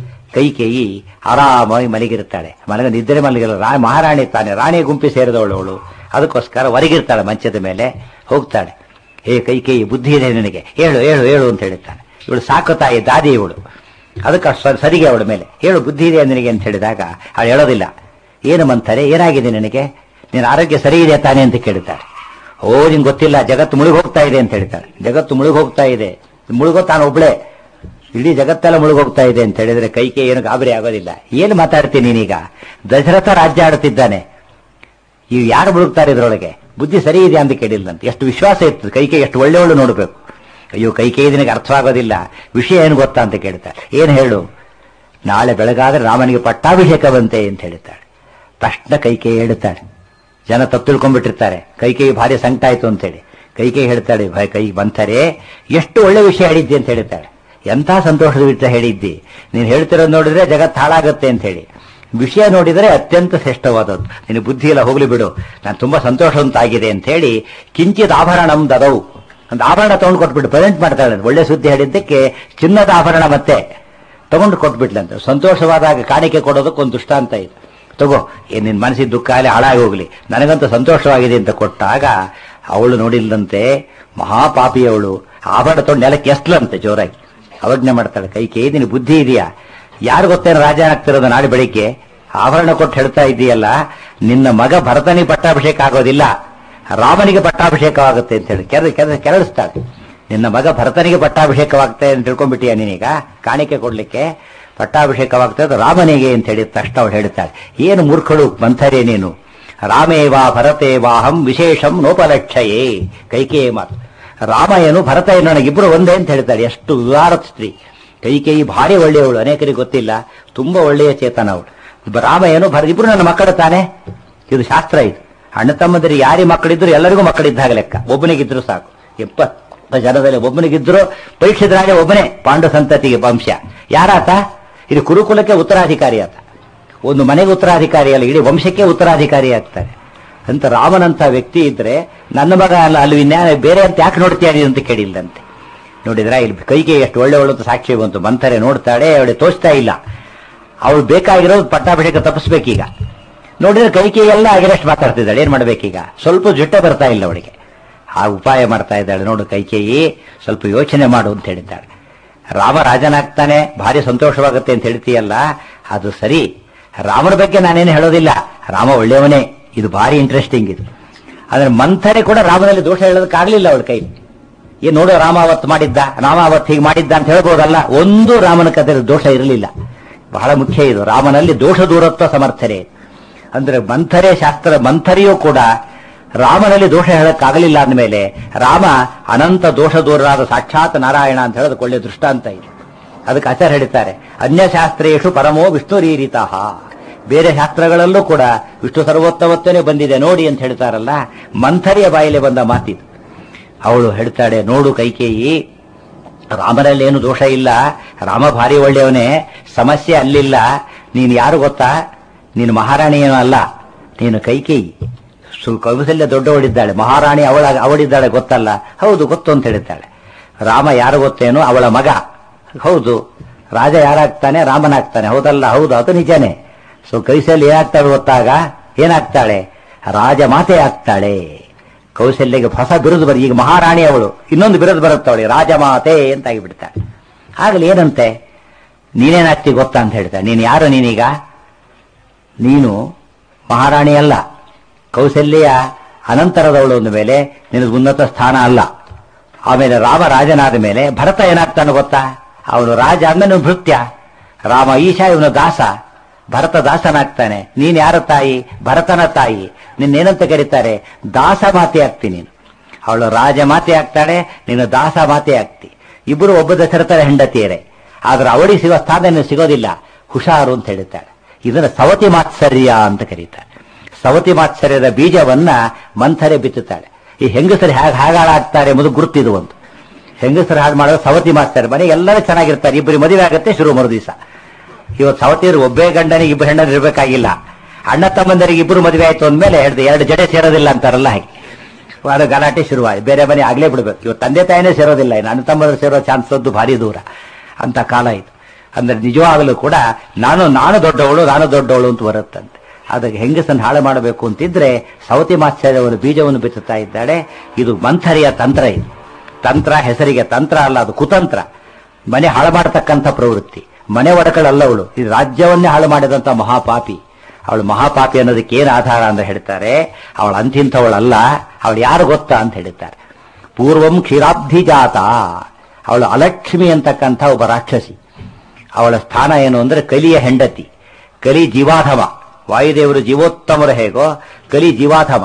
ಕೈಕೇಯಿ ಆರಾಮಾಗಿ ಮಲಗಿರ್ತಾಳೆ ಮಲಗ ನಿದ್ರೆ ಮಲಗಿಲ್ಲ ರಾ ಮಹಾರಾಣಿ ತಾನೆ ರಾಣಿ ಗುಂಪಿ ಸೇರಿದವಳು ಅವಳು ಅದಕ್ಕೋಸ್ಕರ ಹೊರಗಿರ್ತಾಳೆ ಮಂಚದ ಮೇಲೆ ಹೋಗ್ತಾಳೆ ಹೇ ಕೈಕೇಯಿ ಬುದ್ಧಿ ಇದೆ ನಿನಗೆ ಹೇಳು ಹೇಳು ಹೇಳು ಅಂತ ಹೇಳ್ತಾಳೆ ಇವಳು ಸಾಕು ತಾಯಿ ದಾದಿ ಇವಳು ಅದಕ್ಕೆ ಅಷ್ಟು ಸರಿ- ಸರಿಗೆ ಅವಳ ಮೇಲೆ ಹೇಳು ಬುದ್ಧಿ ಇದೆ ನಿನಗೆ ಅಂತ ಹೇಳಿದಾಗ ಅವಳು ಹೇಳೋದಿಲ್ಲ ಏನು ಮಂತಾರೆ ಏನಾಗಿದೆ ನಿನಗೆ ನಿನ್ನ ಆರೋಗ್ಯ ಸರಿ ಇದೆ ತಾನೆ ಅಂತ ಕೇಳ್ತಾಳೆ ಓ ನಿಂಗೆ ಗೊತ್ತಿಲ್ಲ ಜಗತ್ತು ಮುಳುಗಿ ಹೋಗ್ತಾ ಇದೆ ಅಂತ ಹೇಳ್ತಾಳೆ ಜಗತ್ತು ಮುಳುಗಿ ಹೋಗ್ತಾ ಇದೆ ಮುಳುಗೋ ತಾನು ಒಬ್ಳೆ ಇಡೀ ಜಗತ್ತೆಲ್ಲ ಮುಳುಗೋಗ್ತಾ ಇದೆ ಅಂತ ಹೇಳಿದ್ರೆ ಕೈಕೆ ಏನು ಗಾಬರಿ ಆಗೋದಿಲ್ಲ ಏನು ಮಾತಾಡ್ತೀನಿ ನೀನೀಗ ದಶರಥ ರಾಜ್ಯ ಆಡುತ್ತಿದ್ದಾನೆ ಇವು ಯಾರು ಮುಳುಗ್ತಾರೆ ಇದ್ರೊಳಗೆ ಬುದ್ಧಿ ಸರಿ ಇದೆ ಅಂತ ಕೇಳಿಲ್ಲಂತೆ ಎಷ್ಟು ವಿಶ್ವಾಸ ಇತ್ತು ಕೈಕೆ ಎಷ್ಟು ಒಳ್ಳೆಯವಳು ನೋಡಬೇಕು ಅಯ್ಯೋ ಕೈಕೆ ನಿನಗೆ ಅರ್ಥವಾಗೋದಿಲ್ಲ ವಿಷಯ ಏನು ಗೊತ್ತಾ ಅಂತ ಕೇಳ್ತಾಳೆ ಏನು ಹೇಳು ನಾಳೆ ಬೆಳಗಾದ್ರೆ ರಾಮನಿಗೆ ಪಟ್ಟಾಭಿಷೇಕ ಬಂತೆ ಅಂತ ಹೇಳ್ತಾಳೆ ತಕ್ಷಣ ಕೈಕೆ ಹೇಳ್ತಾಳೆ ಜನ ತಪ್ಪು ತಿಳ್ಕೊಂಡ್ಬಿಟ್ಟಿರ್ತಾರೆ ಕೈಕೇಯಿ ಭಾರಿ ಸಂಕಟ ಆಯ್ತು ಅಂತೇಳಿ ಕೈಕೇಯಿ ಹೇಳ್ತಾಳೆ ಭಯ ಕೈ ಬಂತಾರೆ ಎಷ್ಟು ಒಳ್ಳೆ ವಿಷಯ ಹೇಳಿದ್ದೆ ಅಂತ ಹೇಳ್ತಾಳೆ ಎಂಥ ಸಂತೋಷದ ವಿಷಯ ಹೇಳಿದ್ದಿ ನೀನು ಹೇಳ್ತಿರೋದು ನೋಡಿದ್ರೆ ಜಗತ್ತು ಹಾಳಾಗತ್ತೆ ಅಂತ ಹೇಳಿ ವಿಷಯ ನೋಡಿದರೆ ಅತ್ಯಂತ ಶ್ರೇಷ್ಠವಾದದ್ದು ನಿನ್ನ ಬುದ್ಧಿ ಎಲ್ಲ ಹೋಗ್ಲಿ ಬಿಡು ನಾನು ತುಂಬಾ ಸಂತೋಷವಂತಾಗಿದೆ ಅಂತ ಹೇಳಿ ಕಿಂಚಿತ್ ಆಭರಣಂ ದದವು ಒಂದು ಆಭರಣ ತಗೊಂಡು ಕೊಟ್ಬಿಟ್ಟು ಪ್ರೆಸೆಂಟ್ ಮಾಡ್ತಾಳೆ ಒಳ್ಳೆ ಸುದ್ದಿ ಹೇಳಿದ್ದಕ್ಕೆ ಚಿನ್ನದ ಆಭರಣ ಮತ್ತೆ ತಗೊಂಡು ಕೊಟ್ಬಿಟ್ಲಂತೆ ಸಂತೋಷವಾದಾಗ ಕಾಣಿಕೆ ಕೊಡೋದಕ್ಕೆ ಒಂದು ದುಷ್ಟಾಂತ ಇದೆ ತಗೋ ಏನ್ ನಿನ್ ಮನಸ್ಸಿಗೆ ದುಃಖ ಅಲ್ಲಿ ಹಾಳಾಗಿ ಹೋಗ್ಲಿ ನನಗಂತೂ ಸಂತೋಷವಾಗಿದೆ ಅಂತ ಕೊಟ್ಟಾಗ ಅವಳು ನೋಡಿಲ್ಲಂತೆ ಮಹಾಪಾಪಿ ಅವಳು ಆಭರಣ ತೊಗೊಂಡು ನೆಲಕ್ಕೆ ಎಸ್ಲಂತೆ ಜೋರಾಗಿ ಅವಜ್ಞೆ ಮಾಡ್ತಾಳೆ ಕೈ ಕೈ ನಿನ್ ಬುದ್ಧಿ ಇದೆಯಾ ಯಾರು ಗೊತ್ತೇನು ರಾಜ ಆಗ್ತಿರೋದು ನಾಳೆ ಬೆಳಿಗ್ಗೆ ಆಭರಣ ಕೊಟ್ಟು ಹೇಳ್ತಾ ಇದ್ದೀಯಲ್ಲ ನಿನ್ನ ಮಗ ಭರತನಿಗೆ ಪಟ್ಟಾಭಿಷೇಕ ಆಗೋದಿಲ್ಲ ರಾಮನಿಗೆ ಪಟ್ಟಾಭಿಷೇಕವಾಗುತ್ತೆ ಅಂತ ಹೇಳಿ ಕೆರ ಕೆರ ಕೆರಳಿಸ್ತಾಳೆ ನಿನ್ನ ಮಗ ಭರತನಿಗೆ ಪಟ್ಟಾಭಿಷೇಕವಾಗ್ತದೆ ಅಂತ ತಿಳ್ಕೊಂಡ್ಬಿಟ್ಟಿಯ ನೀನೀಗ ಕಾಣಿಕೆ ಕೊಡ್ಲಿಕ್ಕೆ ಪಟ್ಟಾಭಿಷೇಕವಾಗ್ತದೆ ರಾಮನಿಗೆ ಅಂತ ಹೇಳಿದ ತಕ್ಷಣ ಅವಳು ಹೇಳ್ತಾಳೆ ಏನು ಮೂರ್ಖಳು ಮಂಥರೇ ನೀನು ರಾಮೇವಾ ಭರತೇವಾಹಂ ವಿಶೇಷಂ ನೋಪಲಕ್ಷಯೇ ಕೈಕೇಯಿ ಮಾತು ರಾಮ ಏನು ಭರತ ಏನು ನನಗಿಬ್ರು ಒಂದೇ ಅಂತ ಹೇಳ್ತಾಳೆ ಎಷ್ಟು ವಿವಾರದ ಸ್ತ್ರೀ ಕೈಕೇಯಿ ಭಾರಿ ಒಳ್ಳೆಯವಳು ಅನೇಕರಿಗೆ ಗೊತ್ತಿಲ್ಲ ತುಂಬಾ ಒಳ್ಳೆಯ ಚೇತನ ಅವಳು ಇಬ್ಬ ರಾಮ ಏನು ಭರ ಇಬ್ರು ನನ್ನ ಮಕ್ಕಳು ತಾನೆ ಇದು ಶಾಸ್ತ್ರ ಇದು ಅಣ್ಣ ತಮ್ಮಂದಿರು ಯಾರಿ ಮಕ್ಕಳಿದ್ರು ಎಲ್ಲರಿಗೂ ಮಕ್ಕಳಿದ್ದಾಗ ಲೆಕ್ಕ ಒಬ್ಬನಿಗಿದ್ರು ಸಾಕು ಎಪ್ಪತ್ತು ಜನದಲ್ಲಿ ಒಬ್ಬನಿಗಿದ್ರು ಪರೀಕ್ಷಿತರಾಗೆ ಒಬ್ಬನೇ ಪಾಂಡು ಸಂತತಿಗೆ ವಂಶ ಯಾರಾತ ಇದು ಕುರುಕುಲಕ್ಕೆ ಉತ್ತರಾಧಿಕಾರಿ ಆತ ಒಂದು ಮನೆಗೆ ಉತ್ತರಾಧಿಕಾರಿ ಅಲ್ಲ ಇಡೀ ವಂಶಕ್ಕೆ ಉತ್ತರಾಧಿಕಾರಿ ಆಗ್ತಾರೆ ಅಂತ ರಾಮನಂತ ವ್ಯಕ್ತಿ ಇದ್ರೆ ನನ್ನ ಮಗ ಅಲ್ಲ ಅಲ್ಲಿ ಇನ್ಯಾವ ಬೇರೆ ಅಂತ ಯಾಕೆ ನೋಡ್ತೀಯ ನೀನು ಅಂತ ಕೇಳಿಲ್ಲಂತೆ ನೋಡಿದ್ರ ಇಲ್ಲಿ ಕೈಗೆ ಎಷ್ಟು ಒಳ್ಳೆಯವಳು ಅಂತ ಸಾಕ್ಷಿ ಬಂತು ಮಂಥರೆ ನೋಡ್ತಾಳೆ ಅವಳಿಗೆ ತೋಚ್ತಾ ಇಲ್ಲ ಅವಳು ಬೇಕಾಗಿರೋದು ಪಟ್ಟಾಭಿಷೇಕ ತಪ್ಪಿಸ್ಬೇಕೀಗ ನೋಡಿದ್ರೆ ಕೈಕೆ ಎಲ್ಲ ಆಗಿರಷ್ಟು ಮಾತಾಡ್ತಿದ್ದಾಳೆ ಏನ್ ಮಾಡ್ಬೇಕೀಗ ಸ್ವಲ್ಪ ಜುಟ್ಟೆ ಬರ್ತಾ ಇಲ್ಲ ಅವಳಿಗೆ ಆ ಉಪಾಯ ಮಾಡ್ತಾ ಇದ್ದಾಳೆ ನೋಡು ಕೈಕೇಯಿ ಸ್ವಲ್ಪ ಯೋಚನೆ ಮಾಡು ಅಂತ ಹೇಳಿದ್ದಾಳೆ ರಾಮ ರಾಜನಾಗ್ತಾನೆ ಭಾರಿ ಸಂತೋಷವಾಗುತ್ತೆ ಅಂತ ಹೇಳ್ತೀಯಲ್ಲ ಅದು ಸರಿ ರಾಮನ ಬಗ್ಗೆ ನಾನೇನು ಹೇಳೋದಿಲ್ಲ ರಾಮ ಒಳ್ಳೆಯವನೇ ಇದು ಭಾರಿ ಇಂಟ್ರೆಸ್ಟಿಂಗ್ ಇದು ಆದ್ರೆ ಮಂಥರೆ ಕೂಡ ರಾಮನಲ್ಲಿ ದೋಷ ಹೇಳೋದಕ್ಕಾಗ್ಲಿಲ್ಲ ಅವಳ ಕೈಲಿ ಏನ್ ನೋಡು ರಾಮ ಅವತ್ತು ಮಾಡಿದ್ದ ರಾಮ ಅವತ್ತು ಹೀಗೆ ಮಾಡಿದ್ದ ಅಂತ ಹೇಳ್ಬೋದಲ್ಲ ಒಂದು ರಾಮನ ಕಥೆ ದೋಷ ಇರಲಿಲ್ಲ ಬಹಳ ಮುಖ್ಯ ಇದು ರಾಮನಲ್ಲಿ ದೋಷ ದೂರತ್ವ ಸಮರ್ಥನೆ ಅಂದ್ರೆ ಮಂಥರೆ ಶಾಸ್ತ್ರ ಮಂಥರಿಯೂ ಕೂಡ ರಾಮನಲ್ಲಿ ದೋಷ ಹೇಳಕ್ಕಾಗಲಿಲ್ಲ ಅಂದಮೇಲೆ ರಾಮ ಅನಂತ ದೋಷ ದೂರರಾದ ಸಾಕ್ಷಾತ್ ನಾರಾಯಣ ಅಂತ ಹೇಳೋದು ಒಳ್ಳೆ ದೃಷ್ಟಾಂತ ಇದೆ ಅದಕ್ಕೆ ಆಚಾರ್ಯ ಹೇಳ್ತಾರೆ ಅನ್ಯಶಾಸ್ತ್ರೇಶು ಪರಮೋ ವಿಷ್ಣುರೀರಿತಃ ಬೇರೆ ಶಾಸ್ತ್ರಗಳಲ್ಲೂ ಕೂಡ ವಿಷ್ಣು ಸರ್ವೋತ್ತಮತ್ವನೇ ಬಂದಿದೆ ನೋಡಿ ಅಂತ ಹೇಳ್ತಾರಲ್ಲ ಮಂಥರಿಯ ಬಾಯಲ್ಲಿ ಬಂದ ಮಾತಿದು ಅವಳು ಹೇಳ್ತಾಳೆ ನೋಡು ಕೈಕೇಯಿ ರಾಮನಲ್ಲಿ ಏನು ದೋಷ ಇಲ್ಲ ರಾಮ ಭಾರಿ ಒಳ್ಳೆಯವನೇ ಸಮಸ್ಯೆ ಅಲ್ಲಿಲ್ಲ ನೀನು ಯಾರು ಗೊತ್ತಾ ನೀನು ಮಹಾರಾಣಿ ಏನೂ ಅಲ್ಲ ನೀನು ಕೈಕೇಯಿ ಸು- ಕೌಸಲ್ಯ ದೊಡ್ಡವಳಿದ್ದಾಳೆ ಮಹಾರಾಣಿ ಅವಳ ಅವಳಿದ್ದಾಳೆ ಗೊತ್ತಲ್ಲ ಹೌದು ಗೊತ್ತು ಅಂತ ಹೇಳಿದ್ದಾಳೆ ರಾಮ ಯಾರು ಗೊತ್ತೇನು ಅವಳ ಮಗ ಹೌದು ರಾಜ ಯಾರಾಗ್ತಾನೆ ರಾಮನಾಗ್ತಾನೆ ಹೌದಲ್ಲ ಹೌದು ಅದು ನಿಜನೇ ಸೊ ಕೈಸಲ್ಯ ಏನಾಗ್ತಾಳೆ ಗೊತ್ತಾಗ ಏನಾಗ್ತಾಳೆ ರಾಜ ಮಾತೆ ಆಗ್ತಾಳೆ ಕೌಶಲ್ಯಗೆ ಹೊಸ ಬಿರುದು ಬರ ಈಗ ಮಹಾರಾಣಿ ಅವಳು ಇನ್ನೊಂದು ಬಿರುದು ಬರುತ್ತೆ ಅವಳಿಗೆ ರಾಜಮಾತೆ ಅಂತ ಆಗಿಬಿಡ್ತಾಳೆ ಆಗಲಿ ಏನಂತೆ ನೀನೇನಾಗ್ತಿ ಗೊತ್ತಾ ಅಂತ ಹೇಳ್ತಾಳೆ ನೀನು ಯಾರು ನೀನೀಗ ನೀನು ಮಹಾರಾಣಿ ಅಲ್ಲ ಕೌಶಲ್ಯ ಅನಂತರದವಳು ಅಂದ ಮೇಲೆ ನಿನಗೆ ಉನ್ನತ ಸ್ಥಾನ ಅಲ್ಲ ಆಮೇಲೆ ರಾಮ ರಾಜನಾದ ಮೇಲೆ ಭರತ ಏನಾಗ್ತಾನೆ ಗೊತ್ತಾ ಅವನು ರಾಜ ಅಂದನು ಭೃತ್ಯ ರಾಮ ಈಶ ಇವನು ದಾಸ ಭರತ ದಾಸನಾಗ್ತಾನೆ ನೀನ್ ಯಾರ ತಾಯಿ ಭರತನ ತಾಯಿ ನಿನ್ನೇನಂತ ಕರೀತಾರೆ ದಾಸ ಮಾತೆ ಆಗ್ತಿ ನೀನು ಅವಳು ರಾಜ ಮಾತೆ ಆಗ್ತಾಳೆ ನೀನು ದಾಸ ಮಾತೆ ಆಗ್ತಿ ಇಬ್ಬರು ಒಬ್ಬ ದಶರಥರ ಹೆಂಡತಿಯರೇ ಆದ್ರೆ ಅವಳಿಗೆ ಸಿಗೋ ಸ್ಥಾನ ನಿನಗೆ ಸಿಗೋದಿಲ್ಲ ಹುಷಾರು ಅಂತ ಹೇಳ್ತಾಳೆ ಇದನ್ನ ಸವತಿ ಮಾತ್ಸರ್ಯ ಅಂತ ಕರೀತಾರೆ ಸವತಿ ಮಾತ್ಸರ್ಯದ ಬೀಜವನ್ನ ಮಂಥರೆ ಬಿತ್ತುತ್ತಾಳೆ ಈ ಹೆಂಗಸರು ಹೇಗೆ ಹಾಗಾಳಾಗ್ತಾರೆ ಎಂಬುದು ಗುರುತಿದು ಒಂದು ಹೆಂಗಸರು ಹಾಳು ಮಾಡೋದು ಸವತಿ ಮಾತ್ಸರ್ಯ ಮನೆ ಎಲ್ಲರೂ ಚೆನ್ನಾಗಿರ್ತಾರೆ ಇಬ್ಬರು ಮದುವೆ ಆಗುತ್ತೆ ಶುರು ಮರು ದಿವಸ ಇವತ್ತು ಸವತಿಯರು ಒಬ್ಬೇ ಗಂಡನಿಗೆ ಇಬ್ಬರು ಹೆಣ್ಣರು ಇರಬೇಕಾಗಿಲ್ಲ ಅಣ್ಣ ತಮ್ಮಂದರಿಗೆ ಇಬ್ಬರು ಮದುವೆ ಆಯ್ತು ಅಂದ್ಮೇಲೆ ಹೇಳ್ದೆ ಎರಡು ಜಡೆ ಸೇರೋದಿಲ್ಲ ಅಂತಾರಲ್ಲ ಹಾಗೆ ಅದು ಗಲಾಟೆ ಶುರುವಾಯ್ತು ಬೇರೆ ಮನೆ ಆಗ್ಲೇ ಬಿಡ್ಬೇಕು ಇವತ್ತು ತಂದೆ ತಾಯಿನೇ ಸೇರೋದಿಲ್ಲ ಇನ್ನು ಅಣ್ಣ ತಮ್ಮಂದರು ಸೇರೋ ಚಾನ್ಸ್ ಒಂದು ಭಾರಿ ದೂರ ಅಂತ ಕಾಲ ಇದು ಅಂದ್ರೆ ನಿಜವಾಗಲೂ ಕೂಡ ನಾನು ನಾನು ದೊಡ್ಡವಳು ನಾನು ದೊಡ್ಡವಳು ಅಂತ ಬರುತ್ತಂತೆ ಅದಕ್ಕೆ ಹೆಂಗಸನ್ನು ಹಾಳು ಮಾಡಬೇಕು ಅಂತಿದ್ರೆ ಸವತಿ ಮಾತ್ಸರ್ಯವರು ಬೀಜವನ್ನು ಬಿತ್ತುತ್ತಾ ಇದ್ದಾಳೆ ಇದು ಮಂಥರಿಯ ತಂತ್ರ ಇದು ತಂತ್ರ ಹೆಸರಿಗೆ ತಂತ್ರ ಅಲ್ಲ ಅದು ಕುತಂತ್ರ ಮನೆ ಹಾಳು ಮಾಡತಕ್ಕಂಥ ಪ್ರವೃತ್ತಿ ಮನೆ ಒಡಕಳಲ್ಲ ಅವಳು ಇದು ರಾಜ್ಯವನ್ನೇ ಹಾಳು ಮಾಡಿದಂತ ಮಹಾಪಾಪಿ ಅವಳು ಮಹಾಪಾಪಿ ಅನ್ನೋದಕ್ಕೆ ಏನು ಆಧಾರ ಅಂತ ಹೇಳ್ತಾರೆ ಅವಳು ಅಂತಿಂಥವಳಲ್ಲ ಅವಳು ಯಾರು ಗೊತ್ತಾ ಅಂತ ಹೇಳ್ತಾರೆ ಪೂರ್ವಂ ಕ್ಷೀರಾಬ್ಧಿ ಜಾತ ಅವಳು ಅಲಕ್ಷ್ಮಿ ಅಂತಕ್ಕಂಥ ಒಬ್ಬ ರಾಕ್ಷಸಿ ಅವಳ ಸ್ಥಾನ ಏನು ಅಂದ್ರೆ ಕಲಿಯ ಹೆಂಡತಿ ಕಲಿ ಜೀವಾಧಮ ವಾಯುದೇವರು ಜೀವೋತ್ತಮರು ಹೇಗೋ ಕಲಿ ಜೀವಾಧಮ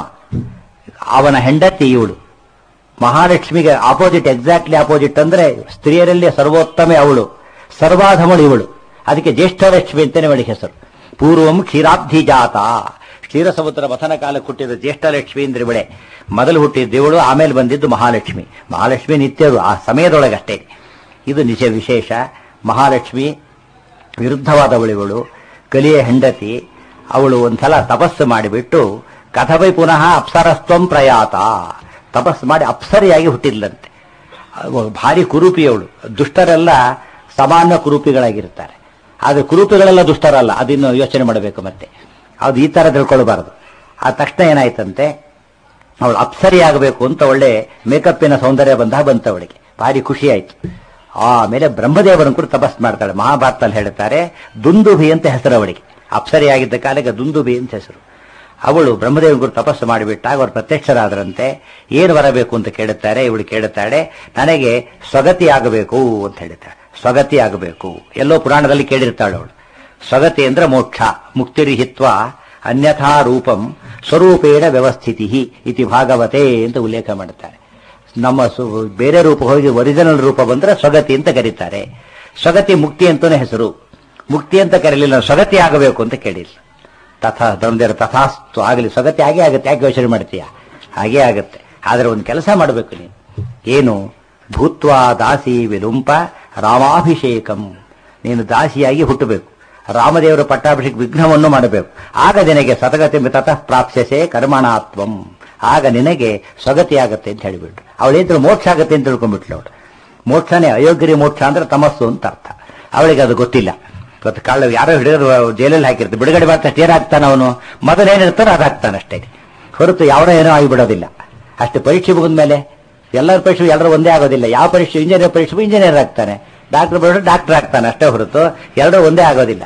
ಅವನ ಹೆಂಡತಿ ಇವಳು ಮಹಾಲಕ್ಷ್ಮಿಗೆ ಆಪೋಸಿಟ್ ಎಕ್ಸಾಕ್ಟ್ಲಿ ಆಪೋಸಿಟ್ ಅಂದ್ರೆ ಸ್ತ್ರೀಯರಲ್ಲಿ ಸರ್ವೋತ್ತಮೆ ಅವಳು ಸರ್ವಾಧಮಳು ಇವಳು ಅದಕ್ಕೆ ಜ್ಯೇಷ್ಠಲಕ್ಷ್ಮಿ ಅಂತಾನೆ ಅವಳಿಗೆ ಹೆಸರು ಪೂರ್ವಂ ಕ್ಷೀರಾಬ್ಧಿ ಜಾತ ಕ್ಷೀರ ಸಮುದ್ರ ಮಥನ ಕಾಲಕ್ಕೆ ಹುಟ್ಟಿದ ಜ್ಯೇಷ್ಠಲಕ್ಷ್ಮಿ ಅಂದ್ರೆ ಇವಳೆ ಮೊದಲು ಹುಟ್ಟಿದ್ದು ಇವಳು ಆಮೇಲೆ ಬಂದಿದ್ದು ಮಹಾಲಕ್ಷ್ಮಿ ಮಹಾಲಕ್ಷ್ಮಿ ನಿತ್ಯರು ಆ ಸಮಯದೊಳಗಷ್ಟೇ ಇದು ನಿಜ ವಿಶೇಷ ಮಹಾಲಕ್ಷ್ಮಿ ವಿರುದ್ಧವಾದವಳಿವಳು ಕಲಿಯ ಹೆಂಡತಿ ಅವಳು ಒಂದ್ಸಲ ತಪಸ್ಸು ಮಾಡಿಬಿಟ್ಟು ಕಥವೈ ಪುನಃ ಅಪ್ಸರಸ್ತ್ವಂ ಪ್ರಯಾತ ತಪಸ್ಸು ಮಾಡಿ ಅಪ್ಸರಿಯಾಗಿ ಹುಟ್ಟಿದ್ಲಂತೆ ಅವ ಭಾರಿ ಕುರೂಪಿಯವಳು ದುಷ್ಟರೆಲ್ಲ ಸಾಮಾನ್ಯ ಕುರೂಪಿಗಳಾಗಿರ್ತಾರೆ ಆದ್ರೆ ಕುರೂಪಿಗಳೆಲ್ಲ ದುಷ್ಟರಲ್ಲ ಅದನ್ನು ಯೋಚನೆ ಮಾಡಬೇಕು ಮತ್ತೆ ಅದು ಈ ತರ ತಿಳ್ಕೊಳ್ಬಾರದು ಆ ತಕ್ಷಣ ಏನಾಯ್ತಂತೆ ಅವಳು ಅಪ್ಸರಿ ಆಗಬೇಕು ಅಂತ ಒಳ್ಳೆ ಮೇಕಪ್ಪಿನ ಸೌಂದರ್ಯ ಬಂದಾಗ ಬಂತ ಅವಳಿಗೆ ಭಾರಿ ಖುಷಿ ಆಯ್ತು ಆಮೇಲೆ ಬ್ರಹ್ಮದೇವರನ್ನು ಕೂಡ ತಪಸ್ ಮಾಡ್ತಾಳೆ ಮಹಾಭಾರತದಲ್ಲಿ ಹೇಳ್ತಾರೆ ದುಂದುಭಿ ಅಂತ ಹೆಸರು ಅವಳಿಗೆ ಅಪ್ಸರಿ ಆಗಿದ್ದ ಕಾಲಕ್ಕೆ ದುಂದುಭಿ ಅಂತ ಹೆಸರು ಅವಳು ಬ್ರಹ್ಮದೇವನ ಗುರು ತಪಸ್ಸು ಮಾಡಿಬಿಟ್ಟಾಗ ಅವರು ಪ್ರತ್ಯಕ್ಷರಾದ್ರಂತೆ ಏನು ಬರಬೇಕು ಅಂತ ಕೇಳುತ್ತಾರೆ ಇವಳು ಕೇಳುತ್ತಾಳೆ ನನಗೆ ಸ್ವಗತಿ ಆಗಬೇಕು ಅಂತ ಹೇಳ್ತಾಳೆ ಸ್ವಗತಿ ಆಗಬೇಕು ಎಲ್ಲೋ ಪುರಾಣದಲ್ಲಿ ಕೇಳಿರ್ತಾಳೆ ಅವಳು ಸ್ವಗತಿ ಅಂದ್ರೆ ಮೋಕ್ಷ ಮುಕ್ತಿರಿಹಿತ್ವ ಅನ್ಯಥಾ ರೂಪಂ ಸ್ವರೂಪೇಣ ವ್ಯವಸ್ಥಿತಿ ಇತಿ ಭಾಗವತೆ ಅಂತ ಉಲ್ಲೇಖ ಮಾಡುತ್ತಾರೆ ನಮ್ಮ ಸು- ಬೇರೆ ರೂಪ ಹೋಗಿ ಒರಿಜಿನಲ್ ರೂಪ ಬಂದ್ರೆ ಸ್ವಗತಿ ಅಂತ ಕರೀತಾರೆ ಸ್ವಗತಿ ಮುಕ್ತಿ ಅಂತಾನೆ ಹೆಸರು ಮುಕ್ತಿ ಅಂತ ಕರೀಲಿಲ್ಲ ಸ್ವಗತಿ ಆಗಬೇಕು ಅಂತ ಕೇಳಿಲ್ಲ ತಥಾ ಧರ್ಮದೇವರು ತಥಾಸ್ತು ಆಗಲಿ ಸ್ವಗತಿ ಹಾಗೆ ಆಗುತ್ತೆ ಯಾಕೆ ಯೋಚನೆ ಮಾಡ್ತೀಯ ಹಾಗೇ ಆಗುತ್ತೆ ಆದ್ರೆ ಒಂದು ಕೆಲಸ ಮಾಡಬೇಕು ನೀನು ಏನು ಭೂತ್ವ ದಾಸಿ ವಿಲುಂಪ ರಾಮಾಭಿಷೇಕಂ ನೀನು ದಾಸಿಯಾಗಿ ಹುಟ್ಟಬೇಕು ರಾಮದೇವರ ಪಟ್ಟಾಭಿಷೇಕ ವಿಘ್ನವನ್ನು ಮಾಡಬೇಕು ಆಗ ನಿನಗೆ ಸತಗತಿ ತತಃ ಪ್ರಾಪ್ಸ್ಯಸೆ ಕರ್ಮಣಾತ್ವಂ ಆಗ ನಿನಗೆ ಸ್ವಗತಿ ಆಗತ್ತೆ ಅಂತ ಹೇಳಿಬಿಟ್ರು ಅವಳೇಂದ್ರ ಮೋಕ್ಷ ಆಗತ್ತೆ ಅಂತ ತಿಳ್ಕೊಂಡ್ಬಿಟ್ಲು ಅವಳು ಮೋಕ್ಷನೇ ಅಯೋಗ್ಯರಿ ಮೋಕ್ಷ ಅಂದ್ರೆ ತಮಸ್ಸು ಅಂತ ಅರ್ಥ ಅವಳಿಗೆ ಅದು ಗೊತ್ತಿಲ್ಲ ಇವತ್ತು ಕಳ್ಳ ಯಾರೋ ಹಿಡಿದ್ರು ಜೈಲಲ್ಲಿ ಹಾಕಿರ್ತಾರೆ ಬಿಡುಗಡೆ ಮಾಡ್ತಷ್ಟು ಏನಾಗ್ತಾನೆ ಅವನು ಮೊದಲೇನಿರ್ತಾನೋ ಅದಾಗ್ತಾನೆ ಅಷ್ಟೇ ಹೊರತು ಯಾವನೋ ಏನೋ ಆಗಿಬಿಡೋದಿಲ್ಲ ಅಷ್ಟು ಪರೀಕ್ಷೆ ಮುಗಿದ ಮೇಲೆ ಎಲ್ಲರ ಪರೀಕ್ಷೆ ಎಲ್ಲರೂ ಒಂದೇ ಆಗೋದಿಲ್ಲ ಯಾವ ಪರೀಕ್ಷೆ ಇಂಜಿನಿಯರ್ ಪರೀಕ್ಷೆ ಇಂಜಿನಿಯರ್ ಆಗ್ತಾನೆ ಡಾಕ್ಟರ್ ಬರೋದು ಡಾಕ್ಟರ್ ಆಗ್ತಾನೆ ಅಷ್ಟೇ ಹೊರತು ಎಲ್ಲರೂ ಒಂದೇ ಆಗೋದಿಲ್ಲ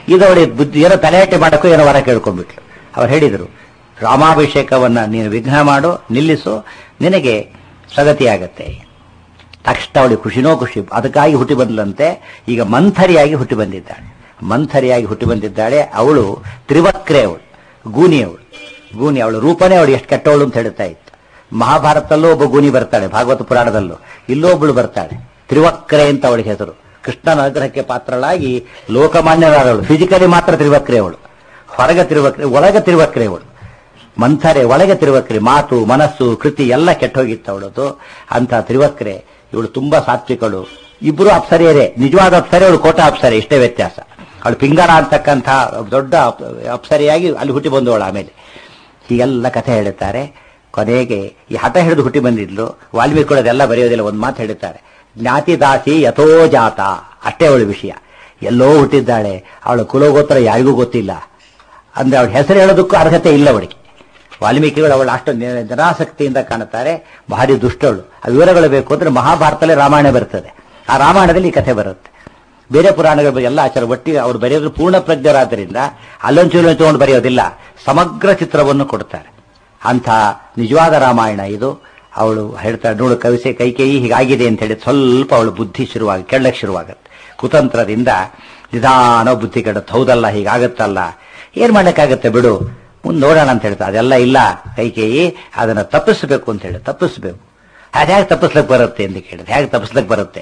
ಇದು ಅವಳಿ ಬುದ್ಧಿ ಏನೋ ತಲೆಹಟ್ಟೆ ಮಾಡಕ್ಕೂ ಏನೋ ವರ ಕೇಳ್ಕೊಂಡ್ಬಿಟ್ಲು ಅವ್ರು ಹೇಳಿದರು ರಾಮಾಭಿಷೇಕವನ್ನ ನೀನು ವಿಘ್ನ ಮಾಡು ನಿಲ್ಲಿಸು ನಿನಗೆ ಸ್ವಗತಿಯಾಗತ್ತೆ ತಕ್ಷಣ ಅವಳಿಗೆ ಖುಷಿನೋ ಖುಷಿ ಅದಕ್ಕಾಗಿ ಹುಟ್ಟಿ ಬಂದ್ಲಂತೆ ಈಗ ಮಂಥರಿಯಾಗಿ ಹುಟ್ಟಿ ಬಂದಿದ್ದಾಳೆ ಮಂಥರಿಯಾಗಿ ಹುಟ್ಟಿ ಬಂದಿದ್ದಾಳೆ ಅವಳು ತ್ರಿವಕ್ರೆ ಅವಳು ಗೂನಿ ಅವಳು ಗೂನಿ ಅವಳು ರೂಪನೇ ಅವಳು ಎಷ್ಟು ಕೆಟ್ಟವಳು ಅಂತ ಹೇಳ್ತಾ ಇತ್ತು ಮಹಾಭಾರತದಲ್ಲೂ ಒಬ್ಬ ಗೂನಿ ಬರ್ತಾಳೆ ಭಾಗವತ ಪುರಾಣದಲ್ಲೂ ಇಲ್ಲೂ ಒಬ್ಬಳು ಬರ್ತಾಳೆ ತ್ರಿವಕ್ರೆ ಅಂತ ಅವಳಿಗೆ ಹೆಸರು ಕೃಷ್ಣನ ಅನುಗ್ರಹಕ್ಕೆ ಪಾತ್ರಳಾಗಿ ಲೋಕಮಾನ್ಯರಾದವಳು ಫಿಸಿಕಲಿ ಮಾತ್ರ ತ್ರಿವಕ್ರೆ ಅವಳು ಹೊರಗೆ ತಿರುವಕ್ರೆ ಒಳಗೆ ತಿರುವಕ್ರೆ ಅವಳು ಮಂಥರೆ ಒಳಗೆ ತಿರುವಕ್ರೆ ಮಾತು ಮನಸ್ಸು ಕೃತಿ ಎಲ್ಲ ಕೆಟ್ಟೋಗಿತ್ತು ಅವಳದು ಅಂತ ತ್ರಿವಕ್ರೆ ಇವಳು ತುಂಬಾ ಸಾತ್ವಿಕಳು ಇಬ್ರು ಅಪ್ಸರಿಯರೇ ನಿಜವಾದ ಅಪ್ಸರೆ ಅವಳು ಕೋಟ ಅಪ್ಸರೆ ಇಷ್ಟೇ ವ್ಯತ್ಯಾಸ ಅವಳು ಪಿಂಗಾರ ಅಂತಕ್ಕಂಥ ದೊಡ್ಡ ಅಪ್- ಅಪ್ಸರಿಯಾಗಿ ಅಲ್ಲಿ ಹುಟ್ಟಿ ಬಂದವಳು ಆಮೇಲೆ ಹೀಗೆಲ್ಲ ಕಥೆ ಹೇಳುತ್ತಾರೆ ಕೊನೆಗೆ ಈ ಹಠ ಹಿಡಿದು ಹುಟ್ಟಿ ಬಂದಿದ್ಲು ವಾಲ್ಮೀಕಿ ಕೂಡ ಅದೆಲ್ಲ ಬರೆಯೋದಿಲ್ಲ ಒಂದು ಮಾತು ಹೇಳುತ್ತಾರೆ ಜ್ಞಾತಿ ದಾಸಿ ಯಥೋ ಜಾತ ಅಷ್ಟೇ ಅವಳ ವಿಷಯ ಎಲ್ಲೋ ಹುಟ್ಟಿದ್ದಾಳೆ ಅವಳ ಕುಲಗೋತ್ರ ಯಾರಿಗೂ ಗೊತ್ತಿಲ್ಲ ಅಂದ್ರೆ ಅವಳ ಹೆಸರು ಹೇಳೋದಕ್ಕೂ ಅರ್ಹತೆ ಇಲ್ಲ ಅವಳಿಗೆ ವಾಲ್ಮೀಕಿಗಳು ಅವಳು ಅಷ್ಟು ನಿ- ನಿರಾಸಕ್ತಿಯಿಂದ ಕಾಣುತ್ತಾರೆ ಭಾರಿ ದುಷ್ಟವಳು ಆ ವಿವರಗಳು ಬೇಕು ಅಂದ್ರೆ ಮಹಾಭಾರತದಲ್ಲಿ ರಾಮಾಯಣ ಬರ್ತದೆ ಆ ರಾಮಾಯಣದಲ್ಲಿ ಈ ಕಥೆ ಬರುತ್ತೆ ಬೇರೆ ಪುರಾಣಗಳ ಬಗ್ಗೆ ಎಲ್ಲ ಆಚಾರ ಒಟ್ಟಿಗೆ ಅವರು ಬರೆಯೋದು ಪೂರ್ಣ ಪ್ರಜ್ಞರಾದ್ದರಿಂದ ಅಲ್ಲೊಂಚು ಇಲ್ಲೊಂಚು ತಗೊಂಡು ಬರೆಯೋದಿಲ್ಲ ಸಮಗ್ರ ಚಿತ್ರವನ್ನು ಕೊಡ್ತಾರೆ ಅಂಥ ನಿಜವಾದ ರಾಮಾಯಣ ಇದು ಅವಳು ಹೇಳ್ತಾಳೆ ನೋಡು ಕವಿಸೆ ಕೈಕೇಯಿ ಹೀಗಾಗಿದೆ ಅಂತ ಹೇಳಿ ಸ್ವಲ್ಪ ಅವಳು ಬುದ್ಧಿ ಶುರುವಾಗಿ ಕೆಳ್ಳಕ್ಕೆ ಶುರುವಾಗುತ್ತೆ ಕುತಂತ್ರದಿಂದ ನಿಧಾನ ಬುದ್ಧಿ ಕೆಡುತ್ತೆ ಹೌದಲ್ಲ ಹೀಗಾಗತ್ತಲ್ಲ ಏನ್ ಮಾಡ್ಲಿಕ್ಕಾಗತ್ತೆ ಬಿಡು ಮುಂದೆ ನೋಡೋಣ ಅಂತ ಹೇಳ್ತಾ ಅದೆಲ್ಲ ಇಲ್ಲ ಕೈಕೇಯಿ ಅದನ್ನ ತಪ್ಪಿಸಬೇಕು ಅಂತ ಹೇಳಿ ತಪ್ಪಿಸಬೇಕು ಅದು ಹೇಗೆ ತಪ್ಪಿಸ್ಲಿಕ್ಕೆ ಬರುತ್ತೆ ಅಂತ ಕೇಳಿದ್ರೆ ಹೇಗೆ ತಪ್ಪಿಸ್ಲಿಕ್ಕೆ ಬರುತ್ತೆ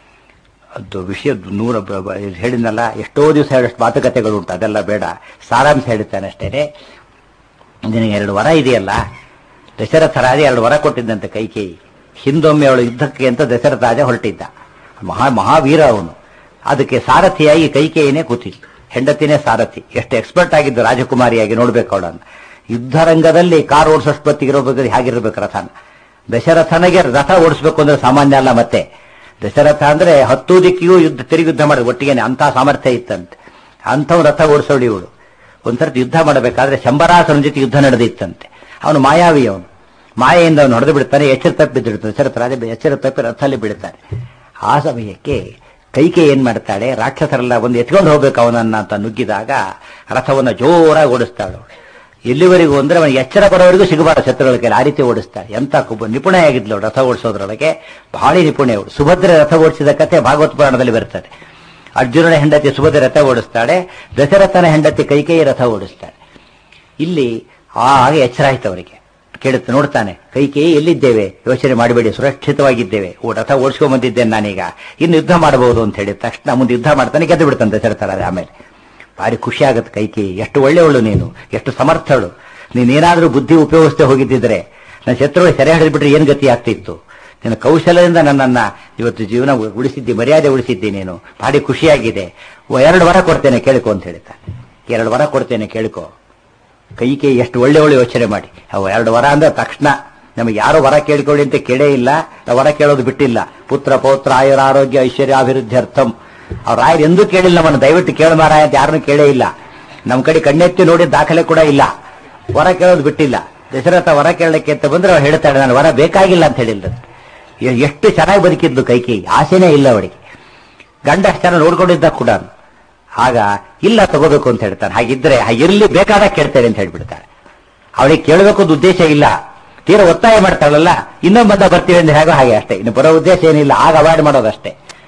ಅದು ವಿಷಯ ನೂರ ಬ- ಬ- ಹೇಳಿದ್ನಲ್ಲ ಎಷ್ಟೋ ದಿವಸ ಹೇಳಷ್ಟು ಮಾತುಕತೆಗಳು ಉಂಟು ಅದೆಲ್ಲ ಬೇಡ ಸಾರಾಂಶ ಹೇಳ್ತಾನೆ ಅಷ್ಟೇನೆ ನಿನಗೆ ಎರಡು ವರ ಇದೆಯಲ್ಲ ದಶರಥ ರಾಜ ಎರಡು ವರ ಕೊಟ್ಟಿದ್ದಂತೆ ಕೈಕೇಯಿ ಹಿಂದೊಮ್ಮೆ ಅವಳು ಯುದ್ಧಕ್ಕೆ ಅಂತ ದಶರಥ ರಾಜ ಹೊರಟಿದ್ದ ಮಹಾ ಮಹಾವೀರ ಅವನು ಅದಕ್ಕೆ ಸಾರಥಿಯಾಗಿ ಕೈಕೇಯಿನೇ ಕೂತಿತ್ತು ಹೆಂಡತಿನೇ ಸಾರಥಿ ಎಷ್ಟು ಎಕ್ಸ್ಪರ್ಟ್ ಆಗಿದ್ದು ರಾಜಕುಮಾರಿಯಾಗಿ ನೋಡ್ಬೇಕು ಅವಳನ್ನು ಯುದ್ಧ ರಂಗದಲ್ಲಿ ಕಾರ್ ಓಡಿಸೋಷ್ಟು ಹೊತ್ತಿಗಿರೋ ಬಗ್ಗೆ ಹೇಗಿರ್ಬೇಕು ರಥನ ದಶರಥನಿಗೆ ರಥ ಓಡಿಸ್ಬೇಕು ಅಂದ್ರೆ ಸಾಮಾನ್ಯ ಅಲ್ಲ ಮತ್ತೆ ದಶರಥ ಅಂದ್ರೆ ಹತ್ತು ದಿಕ್ಕಿಗೂ ಯುದ್ಧ ತಿರುಗಿ ಯುದ್ಧ ಮಾಡಿ ಒಟ್ಟಿಗೆನೆ ಅಂತ ಸಾಮರ್ಥ್ಯ ಇತ್ತಂತೆ ಅಂಥವ್ ರಥ ಓಡಿಸೋಳು ಇವಳು ಒಂದ್ಸರ್ತಿ ಯುದ್ಧ ಮಾಡಬೇಕಾದ್ರೆ ಶಂಬರಾಸನ ಜೊತೆ ಯುದ್ಧ ನಡೆದಿತ್ತಂತೆ ಅವನು ಮಾಯಾವಿ ಅವನು ಮಾಯೆಯಿಂದ ಅವನು ಹೊಡೆದು ಬಿಡ್ತಾನೆ ಎಚ್ಚರ ತಪ್ಪಿ ಬಿದ್ದಿಡ್ತಾನೆ ದಶರಥ ರಾಜ ಎಚ್ಚರ ತಪ್ಪಿ ರಥದಲ್ಲಿ ಬೀಳ್ತಾನೆ ಆ ಸಮಯಕ್ಕೆ ಕೈಕೆ ಏನ್ ಮಾಡ್ತಾಳೆ ರಾಕ್ಷಸರೆಲ್ಲ ಒಂದು ಎತ್ಕೊಂಡು ಹೋಗ್ಬೇಕು ಅವನನ್ನ ಅಂತ ನುಗ್ಗಿದಾಗ ರಥವನ್ನ ಜೋರಾಗಿ ಓಡಿಸ್ತಾಳು ಅವಳು ಎಲ್ಲಿವರೆಗೂ ಅಂದ್ರೆ ಅವನಿಗೆ ಎಚ್ಚರ ಬರೋವರೆಗೂ ಸಿಗಬಾರ ಶತ್ರುಗಳ ಕೈಲಿ ಆ ರೀತಿ ಓಡಿಸ್ತಾಳೆ ಎಂತ ಕುಬ್ಬ ನಿಪುಣೆಯಾಗಿದ್ಲು ಅವಳು ರಥ ಓಡಿಸೋದ್ರೊಳಗೆ ಭಾರಿ ನಿಪುಣೆ ಅವಳು ಸುಭದ್ರೆ ರಥ ಓಡಿಸಿದ ಕಥೆ ಭಾಗವತ್ ಪುರಾಣದಲ್ಲಿ ಬರ್ತದೆ ಅರ್ಜುನನ ಹೆಂಡತಿ ಸುಭದ್ರೆ ರಥ ಓಡಿಸ್ತಾಳೆ ದಶರಥನ ಹೆಂಡತಿ ಕೈಕೇಯಿ ರಥ ಓಡಿಸ್ತಾಳೆ ಇಲ್ಲಿ ಆಗ ಎಚ್ಚರ ಆಯ್ತು ಅವರಿಗೆ ಕೇಳುತ್ತೆ ನೋಡ್ತಾನೆ ಕೈಕೇಯಿ ಎಲ್ಲಿದ್ದೇವೆ ಯೋಚನೆ ಮಾಡಬೇಡಿ ಸುರಕ್ಷಿತವಾಗಿದ್ದೇವೆ ಓ ರಥ ಓಡಿಸ್ಕೊಂಡ್ ಬಂದಿದ್ದೇನೆ ನಾನೀಗ ಇನ್ನು ಯುದ್ಧ ಮಾಡಬಹುದು ಅಂತ ಹೇಳಿ ತಕ್ಷಣ ಮುಂದೆ ಯುದ್ಧ ಮಾಡ್ತಾನೆ ಗೆದ್ದು ಬಿಡ್ತಾನೆ ದಶರಥ ರಾಜ ಆಮೇಲೆ ಭಾರಿ ಖುಷಿ ಆಗುತ್ತೆ ಕೈಕೇಯಿ ಎಷ್ಟು ಒಳ್ಳೆಯವಳು ನೀನು ಎಷ್ಟು ಸಮರ್ಥಳು ನೀನೇನಾದ್ರೂ ಬುದ್ಧಿ ಉಪಯೋಗಿಸ್ತೇ ಹೋಗಿದ್ದಿದ್ರೆ ನನ್ನ ಶತ್ರುಗಳು ಸೆರೆ ಹಿಡಿದ್ಬಿಟ್ರೆ ಏನ್ ಗತಿ ಆಗ್ತಿತ್ತು ನಿನ್ನ ಕೌಶಲ್ಯದಿಂದ ನನ್ನನ್ನ ಇವತ್ತು ಜೀವನ ಉಳಿಸಿದ್ದಿ ಮರ್ಯಾದೆ ಉಳಿಸಿದ್ದಿ ನೀನು ಭಾರಿ ಖುಷಿಯಾಗಿದೆ ಓ, ಎರಡು ವರ ಕೊಡ್ತೇನೆ ಕೇಳ್ಕೊ ಅಂತ ಹೇಳ್ತಾ ಎರಡು ವರ ಕೊಡ್ತೇನೆ ಕೇಳ್ಕೊ ಕೈಗೆ ಎಷ್ಟು ಒಳ್ಳೆ ಒಳ್ಳೆ ಯೋಚನೆ ಮಾಡಿ ಅವು ಎರಡು ವರ ಅಂದ್ರೆ ತಕ್ಷಣ ನಮಗೆ ಯಾರು ವರ ಕೇಳಿಕೊಳ್ಳಿ ಅಂತ ಕೇಳೇ ಇಲ್ಲ ನಾವು ವರ ಕೇಳೋದು ಬಿಟ್ಟಿಲ್ಲ ಪುತ್ರ ಪೌತ್ರ ಆಯುರ ಆರೋಗ್ಯ ಐಶ್ವರ್ಯ ಅಭಿವೃದ್ಧಿ ಅರ್ಥಂ ಅವ್ರ ರಾಯರು ಎಂದೂ ಕೇಳಿಲ್ಲ ನಮ್ಮನ್ನು ದಯವಿಟ್ಟು ಕೇಳು ಮಾರಾಯ ಅಂತ ಯಾರನ್ನೂ ಕೇಳೇ ಇಲ್ಲ ನಮ್ಮ ಕಡೆ ಕಣ್ಣೆತ್ತಿ ನೋಡಿ ದಾಖಲೆ ಕೂಡ ಇಲ್ಲ ವರ ಕೇಳೋದು ಬಿಟ್ಟಿಲ್ಲ ದಶರಥ ವರ ಕೇಳಲಿಕ್ಕೆ ಅಂತ ಬಂದ್ರೆ ಅವ್ರು ಹೇಳ್ತಾಳೆ ನಾನು ವರ ಬೇಕಾಗಿಲ್ಲ ಅಂತ ಹೇಳಿಲ್ಲ ಎ- ಎಷ್ಟು ಚೆನ್ನಾಗಿ ಬದುಕಿದ್ದು ಕೈಕೇಯಿ ಆಸೆನೇ ಇಲ್ಲ ಅವಳಿಗೆ ಗಂಡ ಅಷ್ಟು ಚೆನ್ನಾಗಿ ನೋಡ್ಕೊಂಡಿದ್ದ ಕೂಡ ಆಗ ಇಲ್ಲ ತಗೋಬೇಕು ಅಂತ ಹೇಳ್ತಾನೆ ಹಾಗಿದ್ರೆ ಹಾಗಿರ್ಲಿ ಬೇಕಾದಾಗ ಕೇಳ್ತೇನೆ ಅಂತ ಹೇಳ್ಬಿಡ್ತಾಳೆ ಅವಳಿಗೆ ಕೇಳಬೇಕು ಅಂತ ಉದ್ದೇಶ ಇಲ್ಲ ತೀರ ಒತ್ತಾಯ ಮಾಡ್ತಾಳಲ್ಲ ಇನ್ನೊಬ್ಬ ಬಂದ ಬರ್ತೀವಿ ಅಂದ್ರೆ ಹೇಗೋ ಹಾಗೆ ಅಷ್ಟೇ ಇನ್ನು ಬರೋ ಉದ್ದೇಶ ಏನಿಲ್ಲ ಆಗ ಅವಾಯ್ಡ್ ಮಾಡೋದಷ್ಟೇ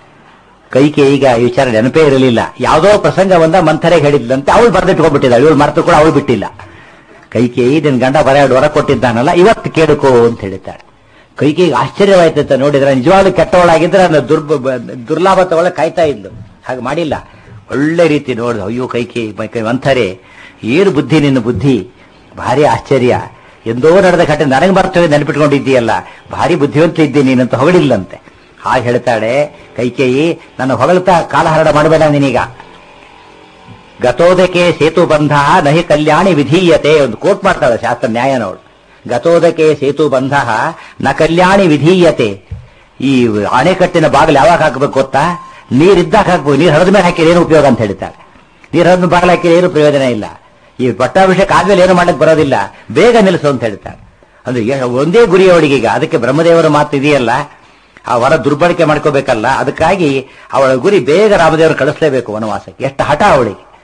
ಕೈಕೆ ಈಗ ಈ ವಿಚಾರ ನೆನಪೇ ಇರಲಿಲ್ಲ ಯಾವುದೋ ಪ್ರಸಂಗ ಬಂದ ಮಂಥರೆಗೆ ಹೇಳಿದ್ದಂತೆ ಅವಳು ಬರೆದಿಟ್ಕೊಂಡ್ಬಿಟ್ಟಿದ್ದಾಳೆ ಇವಳು ಮರೆತು ಕೂಡ ಅವಳು ಬಿಟ್ಟಿಲ್ಲ ಕೈಕೇಯಿ ನಿನ್ ಗಂಡ ಬರ ಎರಡು ವರ ಕೊಟ್ಟಿದ್ದಾನಲ್ಲ ಇವತ್ತು ಕೇಳುಕೋ ಅಂತ ಹೇಳಿದ್ದಾಳೆ ಕೈಕೇಯಿಗೆ ಆಶ್ಚರ್ಯವಾಯ್ತಂತ ನೋಡಿದ್ರೆ ನಿಜವಾಗ್ಲೂ ಕೆಟ್ಟವಳಾಗಿದ್ರೆ ನಾನು ದುರ್ಬ ಬ- ದುರ್ಲಾಭ ತಗೊಳ್ಳ ಕಾಯ್ತಾ ಇದ್ಲು ಹಾಗೆ ಮಾಡಿಲ್ಲ ಒಳ್ಳೆ ರೀತಿ ನೋಡಿದ ಅಯ್ಯೋ ಕೈಕೇಯಿ ಮೈ ಕೈ ಮಂಥರೆ ಏನು ಬುದ್ಧಿ ನಿನ್ನ ಬುದ್ಧಿ ಭಾರಿ ಆಶ್ಚರ್ಯ ಎಂದೋ ನಡೆದ ಘಟನೆ ನನಗೆ ಬರ್ತವೆ ನೆನಪಿಟ್ಕೊಂಡಿದ್ದೀಯಲ್ಲ ಭಾರಿ ಬುದ್ಧಿವಂತ ಇದ್ದೆ ನೀನಂತ ಹೊಗಳಿಲ್ಲಂತೆ ಹಾಗೆ ಹೇಳ್ತಾಳೆ ಕೈಕೇಯಿ ನನ್ನ ಹೊಗಳ್ತಾ ಕಾಲಹರಣ ಮಾಡಬೇಡ ನೀನೀಗ ಗತೋದಕೆ ಸೇತು ಬಂಧ ನಹಿ ಕಲ್ಯಾಣಿ ವಿಧೀಯತೆ ಒಂದು ಕೋಟ್ ಮಾಡ್ತಾಳೆ ಶಾಸ್ತ್ರ ನ್ಯಾಯನವಳು ಗತೋದಕೆ ಸೇತು ಬಂಧ ನ ಕಲ್ಯಾಣಿ ವಿಧೀಯತೆ ಈ ಅಣೆಕಟ್ಟಿನ ಬಾಗಿಲು ಯಾವಾಗ ಹಾಕಬೇಕು ಗೊತ್ತಾ ನೀರಿದ್ದಾಗ ಹಾಕ್ಬೇಕು ನೀರು ಹರಿದ ಮೇಲೆ ಹಾಕಿದ್ರೆ ಏನು ಉಪಯೋಗ ಅಂತ ಹೇಳ್ತಾಳೆ ನೀರು ಹರಿದ ಬಾಗಿಲು ಹಾಕಿದ್ರೆ ಏನು ಪ್ರಯೋಜನ ಇಲ್ಲ ಈ ಪಟ್ಟಾಭಿಷೇಕ ಆದ್ಮೇಲೆ ಏನು ಮಾಡಕ್ ಬರೋದಿಲ್ಲ ಬೇಗ ನಿಲ್ಲಿಸು ಅಂತ ಹೇಳ್ತಾಳೆ ಅಂದ್ರೆ ಏ- ಒಂದೇ ಗುರಿ ಅವಳಿಗೆ ಈಗ ಅದಕ್ಕೆ ಬ್ರಹ್ಮದೇವರ ಮಾತು ಇದೆಯಲ್ಲ ಆ ವರ ದುರ್ಬಳಕೆ ಮಾಡ್ಕೋಬೇಕಲ್ಲ ಅದಕ್ಕಾಗಿ ಅವಳ ಗುರಿ ಬೇಗ ರಾಮದೇವರು ಕಳಿಸ್ಲೇಬೇಕು ವನವಾಸಕ್ಕೆ ಎಷ್ಟು ಹಠ ಅವಳಿಗೆ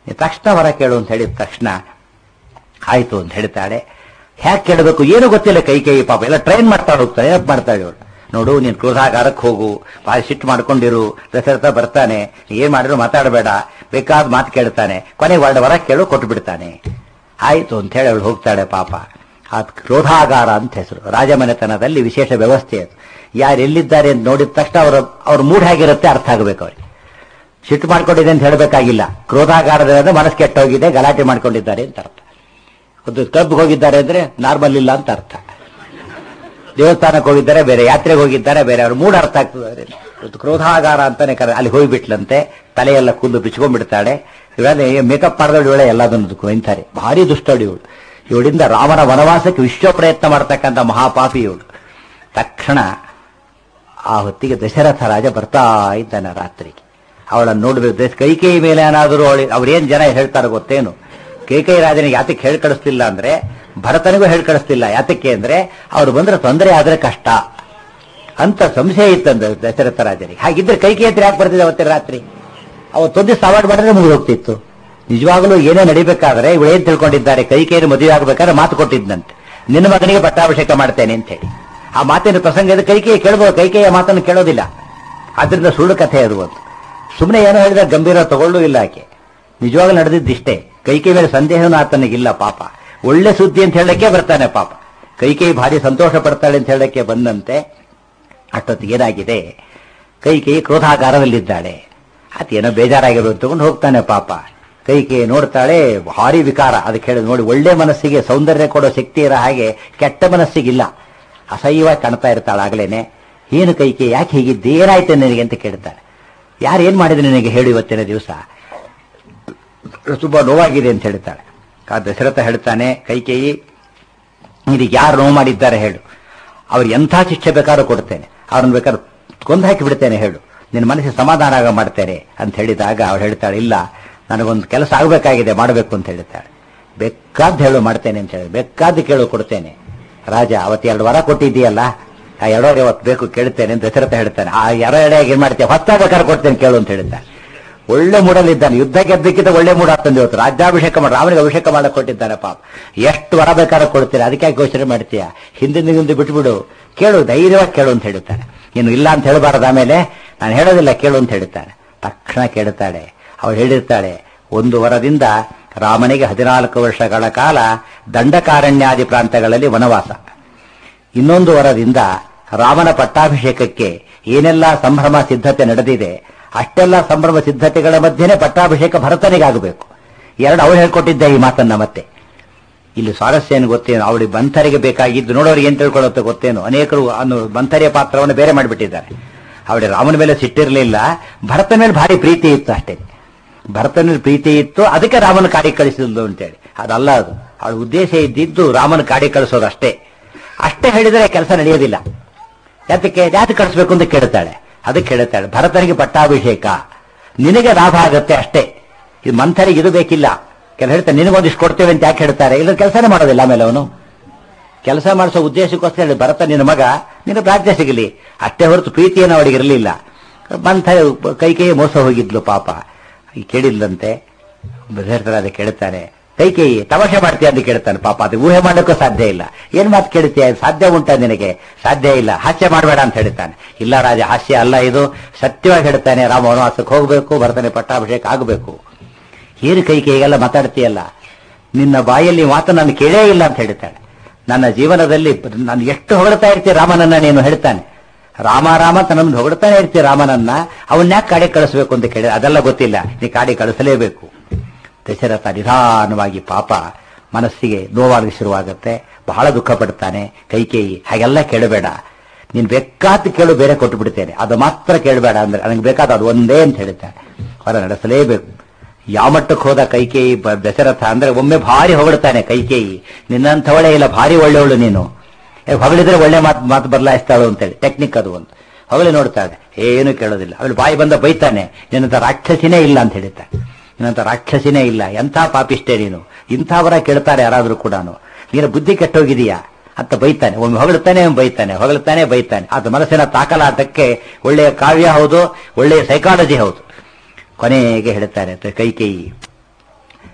ತಕ್ಷಣ ವರ ಕೇಳು ಅಂತ ಹೇಳಿದ ತಕ್ಷಣ ಆಯ್ತು ಅಂತ ಹೇಳ್ತಾಳೆ ಹ್ಯಾಕ್ ಕೇಳಬೇಕು ಏನು ಗೊತ್ತಿಲ್ಲ ಕೈ ಕೈ ಪಾಪ ಎಲ್ಲ ಟ್ರೈನ್ ಮಾಡ್ತಾಳೆ ಹೋಗ್ತಾಳೆ ಏನಪ್ಪ ಮಾಡ್ತಾಳೆ ಇವಳು ನೋಡು ನೀನ್ ಕ್ರೋಧಾಗಾರಕ್ಕೆ ಹೋಗು ಭಾರಿ ಸಿಟ್ಟು ಮಾಡ್ಕೊಂಡಿರು ದಶರಥ ಬರ್ತಾನೆ ಏನ್ ಮಾಡಿದ್ರು ಮಾತಾಡಬೇಡ ಬೇಕಾದ ಮಾತು ಕೇಳ್ತಾನೆ ಕೊನೆಗೆ ವರ್ಡ ವರ ಕೇಳು ಕೊಟ್ಟು ಬಿಡ್ತಾನೆ ಆಯ್ತು ಅಂತ ಹೇಳಿ ಅವಳು ಹೋಗ್ತಾಳೆ ಪಾಪ ಆ ಕ್ರೋಧಾಗಾರ ಅಂತ ಹೆಸರು ರಾಜಮನೆತನದಲ್ಲಿ ವಿಶೇಷ ವ್ಯವಸ್ಥೆ ಅದು ಯಾರು ಎಲ್ಲಿದ್ದಾರೆ ಅಂತ ನೋಡಿದ ತಕ್ಷಣ ಅವರ ಅವ್ರ ಮೂಡ್ ಹೇಗಿರುತ್ತೆ ಅರ್ಥ ಆಗಬೇಕು ಅವ್ರಿಗೆ ಸಿಟ್ಟು ಮಾಡ್ಕೊಂಡಿದೆ ಅಂತ ಹೇಳಬೇಕಾಗಿಲ್ಲ ಕ್ರೋಧಾಗಾರದಿಂದ ಮನಸ್ಸು ಕೆಟ್ಟೋಗಿದೆ ಗಲಾಟೆ ಮಾಡ್ಕೊಂಡಿದ್ದಾರೆ ಅಂತ ಅರ್ಥ ಒಂದು ಕ್ಲಬ್ಗೆ ಹೋಗಿದ್ದಾರೆ ಅಂದ್ರೆ ನಾರ್ಮಲ್ ಇಲ್ಲ ಅಂತ ಅರ್ಥ ದೇವಸ್ಥಾನಕ್ಕೆ ಹೋಗಿದ್ದಾರೆ ಬೇರೆ ಯಾತ್ರೆಗೆ ಹೋಗಿದ್ದಾರೆ ಬೇರೆ ಅವ್ರ ಮೂಡ್ ಅರ್ಥ ಆಗ್ತದೆ ಅವ್ರಿಗೆ. ಇವತ್ತು ಕ್ರೋಧಾಗಾರ ಅಂತಾನೆ ಕರೆ ಅಲ್ಲಿ ಹೋಗಿಬಿಟ್ಲಂತೆ ತಲೆಯೆಲ್ಲ ಕೂದಲು ಬಿಚ್ಕೊಂಡ್ಬಿಡ್ತಾಳೆ ಇವೆಲ್ಲ ಮೇಕಪ್ ಮಾಡಿದವಳು ಇವಳೆ ಎಲ್ಲದನ್ನು ಕೊಯ್ತಾರೆ ಭಾರಿ ದುಷ್ಟಳು ಇವಳು ಇವಳಿಂದ ರಾಮನ ವನವಾಸಕ್ಕೆ ವಿಶ್ವ ಪ್ರಯತ್ನ ಮಾಡ್ತಕ್ಕಂಥ ಮಹಾಪಾಪಿ ಇವಳು ತಕ್ಷಣ ಆ ಹೊತ್ತಿಗೆ ದಶರಥ ರಾಜ ಬರ್ತಾ ಇದ್ದಾನೆ ರಾತ್ರಿಗೆ ಅವಳನ್ನು ನೋಡ್ಬೇಕು ಕೈಕೈ ಮೇಲೆ ಏನಾದರೂ ಅವಳಿ ಅವ್ರೇನ್ ಜನ ಹೇಳ್ತಾರೆ ಗೊತ್ತೇನು ಕೈಕೈ ರಾಜನಿಗೆ ಯಾತಕ್ಕೆ ಹೇಳಿ ಕಳಿಸ್ತಿಲ್ಲ ಅಂದ್ರೆ ಭರತನಿಗೂ ಹೇಳಿ ಕಳಿಸ್ತಿಲ್ಲ ಯಾತಕ್ಕೆ ಅಂದ್ರೆ ಅವ್ರು ಬಂದ್ರೆ ತೊಂದರೆ ಆದ್ರೆ ಕಷ್ಟ ಅಂತ ಸಂಶಯ ಇತ್ತಂದ ದಶರಥ ರಾಜನಿಗೆ ಹಾಗಿದ್ರೆ ಕೈಕೈ ಹತ್ರ ಯಾಕೆ ಬರ್ತಿದೆ ಅವತ್ತಿನ ರಾತ್ರಿ ಅವತ್ತೊಂದು ಸವಾಡ್ ಮಾಡಿದ್ರೆ ಮುಗಿದು ಹೋಗ್ತಿತ್ತು ನಿಜವಾಗಲೂ ಏನೇ ನಡಿಬೇಕಾದ್ರೆ ಇವಳು ಏನ್ ತಿಳ್ಕೊಂಡಿದ್ದಾರೆ ಕೈಕೈಯನ್ನು ಮದುವೆ ಆಗ್ಬೇಕಾದ್ರೆ ಮಾತು ಕೊಟ್ಟಿದ್ದಂತೆ ನಿನ್ನ ಮಗನಿಗೆ ಪಟ್ಟಾಭಿಷೇಕ ಮಾಡ್ತೇನೆ ಅಂತ ಹೇಳಿ ಆ ಮಾತಿನ ಪ್ರಸಂಗ ಇದೆ ಕೈಕೇಯ ಕೇಳ್ಬೋದು ಕೈಕೇಯ ಮಾತನ್ನು ಕೇಳೋದಿಲ್ಲ ಆದ್ರಿಂದ ಸುಳ್ಳು ಕಥೆ ಅದು ಒಂದು ಸುಮ್ಮನೆ ಏನೋ ಹೇಳಿದ್ರೆ ಗಂಭೀರ ತಗೊಳ್ಳೂ ಇಲ್ಲ ಆಕೆ ನಿಜವಾಗ್ಲೂ ನಡೆದಿದ್ದಿಷ್ಟೇ ಕೈಕೈ ಮೇಲೆ ಸಂದೇಹನೂ ಆತನಿಗಿಲ್ಲ ಪಾಪ ಒಳ್ಳೆ ಸುದ್ದಿ ಅಂತ ಹೇಳಕ್ಕೆ ಬರ್ತಾನೆ ಪಾಪ ಕೈಕೈ ಭಾರಿ ಸಂತೋಷ ಪಡ್ತಾಳೆ ಅಂತ ಹೇಳಕ್ಕೆ ಬಂದಂತೆ ಅಷ್ಟೊತ್ತಿಗೆ ಏನಾಗಿದೆ ಕೈಕೈ ಕ್ರೋಧಾಗಾರದಲ್ಲಿದ್ದಾಳೆ ಅದೇನೋ ಬೇಜಾರಾಗಿರೋದು ತಗೊಂಡು ಹೋಗ್ತಾನೆ ಪಾಪ ಕೈಕೈ ನೋಡ್ತಾಳೆ ಭಾರಿ ವಿಕಾರ ಅದಕ್ಕೆ ಹೇಳಿ ನೋಡಿ ಒಳ್ಳೆ ಮನಸ್ಸಿಗೆ ಸೌಂದರ್ಯ ಕೊಡೋ ಶಕ್ತಿ ಇರೋ ಹಾಗೆ ಕೆಟ್ಟ ಮನಸ್ಸಿಗಿಲ್ಲ ಅಸಹ್ಯವಾಗಿ ಕಾಣ್ತಾ ಇರ್ತಾಳೆ ಆಗ್ಲೇನೆ ಏನು ಕೈಕೆ ಯಾಕೆ ಹೀಗಿದ್ದೆ ಏನಾಯ್ತು ನನಗೆ ಅಂತ ಕೇಳ್ತಾಳೆ ಯಾರು ಏನ್ ಮಾಡಿದ್ರೆ ನಿನಗೆ ಹೇಳು ಇವತ್ತಿನ ದಿವಸ ತುಂಬಾ ನೋವಾಗಿದೆ ಅಂತ ಹೇಳ್ತಾಳೆ ಆ ದಶರಥ ಹೇಳ್ತಾನೆ ಕೈಕೇಯಿ ಇದಕ್ಕೆ ಯಾರು ನೋವು ಮಾಡಿದ್ದಾರೆ ಹೇಳು ಅವ್ರು ಎಂಥ ಶಿಕ್ಷೆ ಬೇಕಾದ್ರೂ ಕೊಡ್ತೇನೆ ಅವ್ರನ್ನ ಬೇಕಾದ್ರೂ ಕೊಂದು ಹಾಕಿ ಬಿಡ್ತೇನೆ ಹೇಳು ನಿನ್ನ ಮನಸ್ಸಿಗೆ ಸಮಾಧಾನ ಆಗ ಮಾಡ್ತೇನೆ ಅಂತ ಹೇಳಿದಾಗ ಅವ್ರು ಹೇಳ್ತಾಳೆ ಇಲ್ಲ ನನಗೊಂದು ಕೆಲಸ ಆಗಬೇಕಾಗಿದೆ ಮಾಡಬೇಕು ಅಂತ ಹೇಳ್ತಾಳೆ ಬೇಕಾದ್ದು ಹೇಳು ಮಾಡ್ತೇನೆ ಅಂತ ಹೇಳಿ ಬೇಕಾದ್ದು ಕೇಳು ಕೊಡ್ತೇನೆ ರಾಜ ಅವತ್ತು ಎರಡು ವರ ಕೊಟ್ಟಿದ್ದೀಯಲ್ಲ ಆ ಎರಡೋರೆ ಅವತ್ತು ಬೇಕು ಕೇಳ್ತೇನೆ ಅಂತ ದಶರಥ ಹೇಳ್ತಾನೆ ಆ ಎರಡು ಏನ್ ಮಾಡ್ತೇವೆ ಹೊತ್ತಾಗಬೇಕಾದ್ರೆ ಕೊಡ್ತೇನೆ ಕೇಳು ಅಂತ ಹೇಳ್ತಾನೆ ಒಳ್ಳೆ ಮೂಡಲ್ಲಿದ್ದಾನೆ ಯುದ್ಧ ಗೆದ್ದಕ್ಕಿಂತ ಒಳ್ಳೆ ಮೂಡ ಆಗ್ತಂದೆ ಇವತ್ತು ರಾಜ್ಯಾಭಿಷೇಕ ಮಾಡಿ ರಾಮನಿಗೆ ಅಭಿಷೇಕ ಮಾಡಕ್ ಕೊಟ್ಟಿದ್ದಾನೆ ಪಾಪ ಎಷ್ಟು ವರ ಬೇಕಾದ್ರೆ ಕೊಡ್ತೀರಾ ಅದಕ್ಕೆ ಯಾಕೆ ಘೋಷಣೆ ಮಾಡ್ತೀಯ ಹಿಂದಿನ ಹಿಂದೆ ಬಿಟ್ಬಿಡು ಕೇಳು ಧೈರ್ಯವಾಗಿ ಕೇಳು ಅಂತ ಹೇಳ್ತಾನೆ ಇನ್ನು ಇಲ್ಲ ಅಂತ ಹೇಳಬಾರದು ಆಮೇಲೆ ನಾನು ಹೇಳೋದಿಲ್ಲ ಕೇಳು ಅಂತ ಹೇಳ್ತಾನೆ ತಕ್ಷಣ ಕೇಳುತ್ತಾಳೆ ಅವಳು ಹೇಳಿರ್ತಾಳೆ ಒಂದು ವರದಿಂದ ರಾಮನಿಗೆ ಹದಿನಾಲ್ಕು ವರ್ಷಗಳ ಕಾಲ ದಂಡಕಾರಣ್ಯಾದಿ ಪ್ರಾಂತಗಳಲ್ಲಿ ವನವಾಸ ಇನ್ನೊಂದು ವರದಿಂದ ರಾಮನ ಪಟ್ಟಾಭಿಷೇಕಕ್ಕೆ ಏನೆಲ್ಲ ಸಂಭ್ರಮ ಸಿದ್ಧತೆ ನಡೆದಿದೆ ಅಷ್ಟೆಲ್ಲ ಸಂಭ್ರಮ ಸಿದ್ಧತೆಗಳ ಮಧ್ಯೆನೇ ಪಟ್ಟಾಭಿಷೇಕ ಭರತನಿಗಾಗಬೇಕು ಎರಡು ಅವಳು ಹೇಳ್ಕೊಟ್ಟಿದ್ದೆ ಈ ಮಾತನ್ನ ಮತ್ತೆ ಇಲ್ಲಿ ಸ್ವಾರಸ್ಯ ಏನು ಗೊತ್ತೇನು ಅವಳಿಗೆ ಬಂಥರಿಗೆ ಬೇಕಾಗಿದ್ದು ನೋಡೋರಿಗೆ ಏನ್ ತಿಳ್ಕೊಳ್ಳುತ್ತೆ ಗೊತ್ತೇನು ಅನೇಕರು ಅನ್ನು ಬಂಥರಿಯ ಪಾತ್ರವನ್ನು ಬೇರೆ ಮಾಡಿಬಿಟ್ಟಿದ್ದಾರೆ ಅವಳಿಗೆ ರಾಮನ ಮೇಲೆ ಸಿಟ್ಟಿರಲಿಲ್ಲ ಭರತ ಮೇಲೆ ಭಾರಿ ಪ್ರೀತಿ ಇತ್ತು ಅಷ್ಟೇ ಭರತನ ಮೇಲೆ ಪ್ರೀತಿ ಇತ್ತು ಅದಕ್ಕೆ ರಾಮನ ಕಾಡಿ ಕಳಿಸಿದ್ಲು ಅಂತೇಳಿ ಅದಲ್ಲ ಅದು ಅವಳ ಉದ್ದೇಶ ಇದ್ದಿದ್ದು ರಾಮನ ಕಾಡಿ ಕಳಿಸೋದು ಅಷ್ಟೇ ಅಷ್ಟೇ ಹೇಳಿದರೆ ಕೆಲಸ ನಡೆಯೋದಿಲ್ಲ ಯಾತಕ್ಕೆ ಯಾಕೆ ಕಳಿಸ್ಬೇಕು ಅಂತ ಕೇಳ್ತಾಳೆ ಅದಕ್ಕೆ ಹೇಳ್ತಾಳೆ ಭರತನಿಗೆ ಪಟ್ಟಾಭಿಷೇಕ ನಿನಗೆ ಲಾಭ ಆಗತ್ತೆ ಅಷ್ಟೇ ಇದು ಮಂಥರಿಗೆ ಇದು ಬೇಕಿಲ್ಲ ಕೆಲ ಹೇಳ್ತಾರೆ ನಿನಗೊಂದಿಷ್ಟು ಕೊಡ್ತೇವೆ ಅಂತ ಯಾಕೆ ಹೇಳ್ತಾರೆ ಇಲ್ಲ ಕೆಲಸನೇ ಮಾಡೋದಿಲ್ಲ ಆಮೇಲೆ ಅವನು ಕೆಲಸ ಮಾಡಿಸೋ ಉದ್ದೇಶಕ್ಕೋಸ್ಕರ ಹೇಳಿ ಭರತ ನಿನ್ನ ಮಗ ನಿನ್ನ ಪ್ರಾಜ್ಞೆ ಸಿಗಲಿ ಅಷ್ಟೇ ಹೊರತು ಪ್ರೀತಿಯನ್ನು ಅವಳಿಗೆ ಇರಲಿಲ್ಲ ಮಂಥ ಕೈ ಕೈ ಮೋಸ ಹೋಗಿದ್ಲು ಪಾಪ ಈ ಕೇಳಿದ್ಲಂತೆ ಅದೇ ಕೇಳ್ತಾನೆ ಕೈ ಕೈ ತಮಾಷೆ ಮಾಡ್ತೀಯ ಅಂತ ಕೇಳ್ತಾನೆ ಪಾಪ ಅದು ಊಹೆ ಮಾಡೋಕ್ಕೂ ಸಾಧ್ಯ ಇಲ್ಲ ಏನ್ ಮಾತು ಕೇಳ್ತೀಯ ಸಾಧ್ಯ ಉಂಟಾ ನಿನಗೆ ಸಾಧ್ಯ ಇಲ್ಲ ಹಾಸ್ಯ ಮಾಡಬೇಡ ಅಂತ ಹೇಳ್ತಾನೆ ಇಲ್ಲ ರಾಜ ಹಾಸ್ಯ ಅಲ್ಲ ಇದು ಸತ್ಯವಾಗಿ ಹೇಳ್ತಾನೆ ರಾಮ ವನವಾಸಕ್ಕೆ ಹೋಗಬೇಕು ಭರತನೆ ಪಟ್ಟಾಭಿಷೇಕ ಆಗಬೇಕು ಏನು ಕೈ ಕೈಗೆಲ್ಲ ಮಾತಾಡ್ತೀಯಲ್ಲ ನಿನ್ನ ಬಾಯಲ್ಲಿ ಮಾತು ನಾನು ಕೇಳೇ ಇಲ್ಲ ಅಂತ ಹೇಳ್ತಾಳೆ ನನ್ನ ಜೀವನದಲ್ಲಿ ನಾನು ಎಷ್ಟು ಹೊಗಳ್ತಾ ಇರ್ತೀಯ ರಾಮನನ್ನ ನೀನು ಹೇಳ್ತಾನೆ ರಾಮ ರಾಮ ಅಂತ ನಮ್ದು ಹೊಗಳ್ತಾನೆ ಇರ್ತೀಯ ರಾಮನನ್ನ ಅವನ್ಯಾಕೆ ಕಾಡಿ ಕಳಿಸ್ಬೇಕು ಅಂತ ಕೇಳಿ ಅದೆಲ್ಲ ಗೊತ್ತಿಲ್ಲ ನೀ ಕಾಡಿ ಕಳಿಸಲೇಬೇಕು ದಶರಥ ನಿಧಾನವಾಗಿ ಪಾಪ ಮನಸ್ಸಿಗೆ ನೋವಾಗಿ ಶುರುವಾಗುತ್ತೆ ಬಹಳ ದುಃಖ ಪಡ್ತಾನೆ ಕೈಕೇಯಿ ಹಾಗೆಲ್ಲ ಕೇಳಬೇಡ ನೀನ್ ಬೇಕಾದ ಕೇಳು ಬೇರೆ ಕೊಟ್ಟು ಬಿಡ್ತೇನೆ ಅದು ಮಾತ್ರ ಕೇಳಬೇಡ ಅಂದ್ರೆ ನನಗೆ ಬೇಕಾದ ಅದು ಒಂದೇ ಅಂತ ಹೇಳ್ತಾನೆ ಹೊರ ನಡೆಸಲೇಬೇಕು ಯಾವ ಮಟ್ಟಕ್ಕೆ ಹೋದ ಕೈಕೇಯಿ ಬ- ದಶರಥ ಅಂದ್ರೆ ಒಮ್ಮೆ ಭಾರಿ ಹೊಗಳ್ತಾನೆ ಕೈಕೇಯಿ ನಿನ್ನಂಥವಳೇ ಇಲ್ಲ ಭಾರಿ ಒಳ್ಳೆಯವಳು ನೀನು ಏ, ಹೊಗಳಿದ್ರೆ ಒಳ್ಳೆ ಮಾತು ಮಾತು ಬದಲಾಯಿಸ್ತಾಳು ಅಂತೇಳಿ ಟೆಕ್ನಿಕ್ ಅದು ಒಂದು ಹೊಗಳಿ ನೋಡ್ತಾಳೆ ಏನು ಕೇಳೋದಿಲ್ಲ ಅವಳು ಬಾಯಿ ಬಂದ ಬೈತಾನೆ ನಿನ್ನಂತ ರಾಕ್ಷಸಿನೇ ಇಲ್ಲ ಅಂತ ಹೇಳ್ತಾನೆ ನಿನ್ನಂತ ರಾಕ್ಷಸಿನೇ ಇಲ್ಲ ಎಂಥ ಪಾಪಿಷ್ಟೇ ನೀನು ಇಂಥವರ ಕೇಳ್ತಾರೆ ಯಾರಾದ್ರೂ ಕೂಡ ನೀನು ಬುದ್ಧಿ ಕೆಟ್ಟೋಗಿದೀಯಾ ಅಂತ ಬೈತಾನೆ ಒಮ್ಮೆ ಹೊಗಳ್ತಾನೆ ಒಮ್ಮೆ ಬೈತಾನೆ ಹೊಗಳ್ತಾನೆ ಬೈತಾನೆ ಅದು ಮನಸ್ಸಿನ ತಾಕಲಾಟಕ್ಕೆ ಒಳ್ಳೆಯ ಕಾವ್ಯ ಹೌದು ಒಳ್ಳೆಯ ಸೈಕಾಲಜಿ ಹೌದು ಕೊನೆಗೆ ಹೇಳ್ತಾನೆ ತ- ಕೈಕೇಯಿ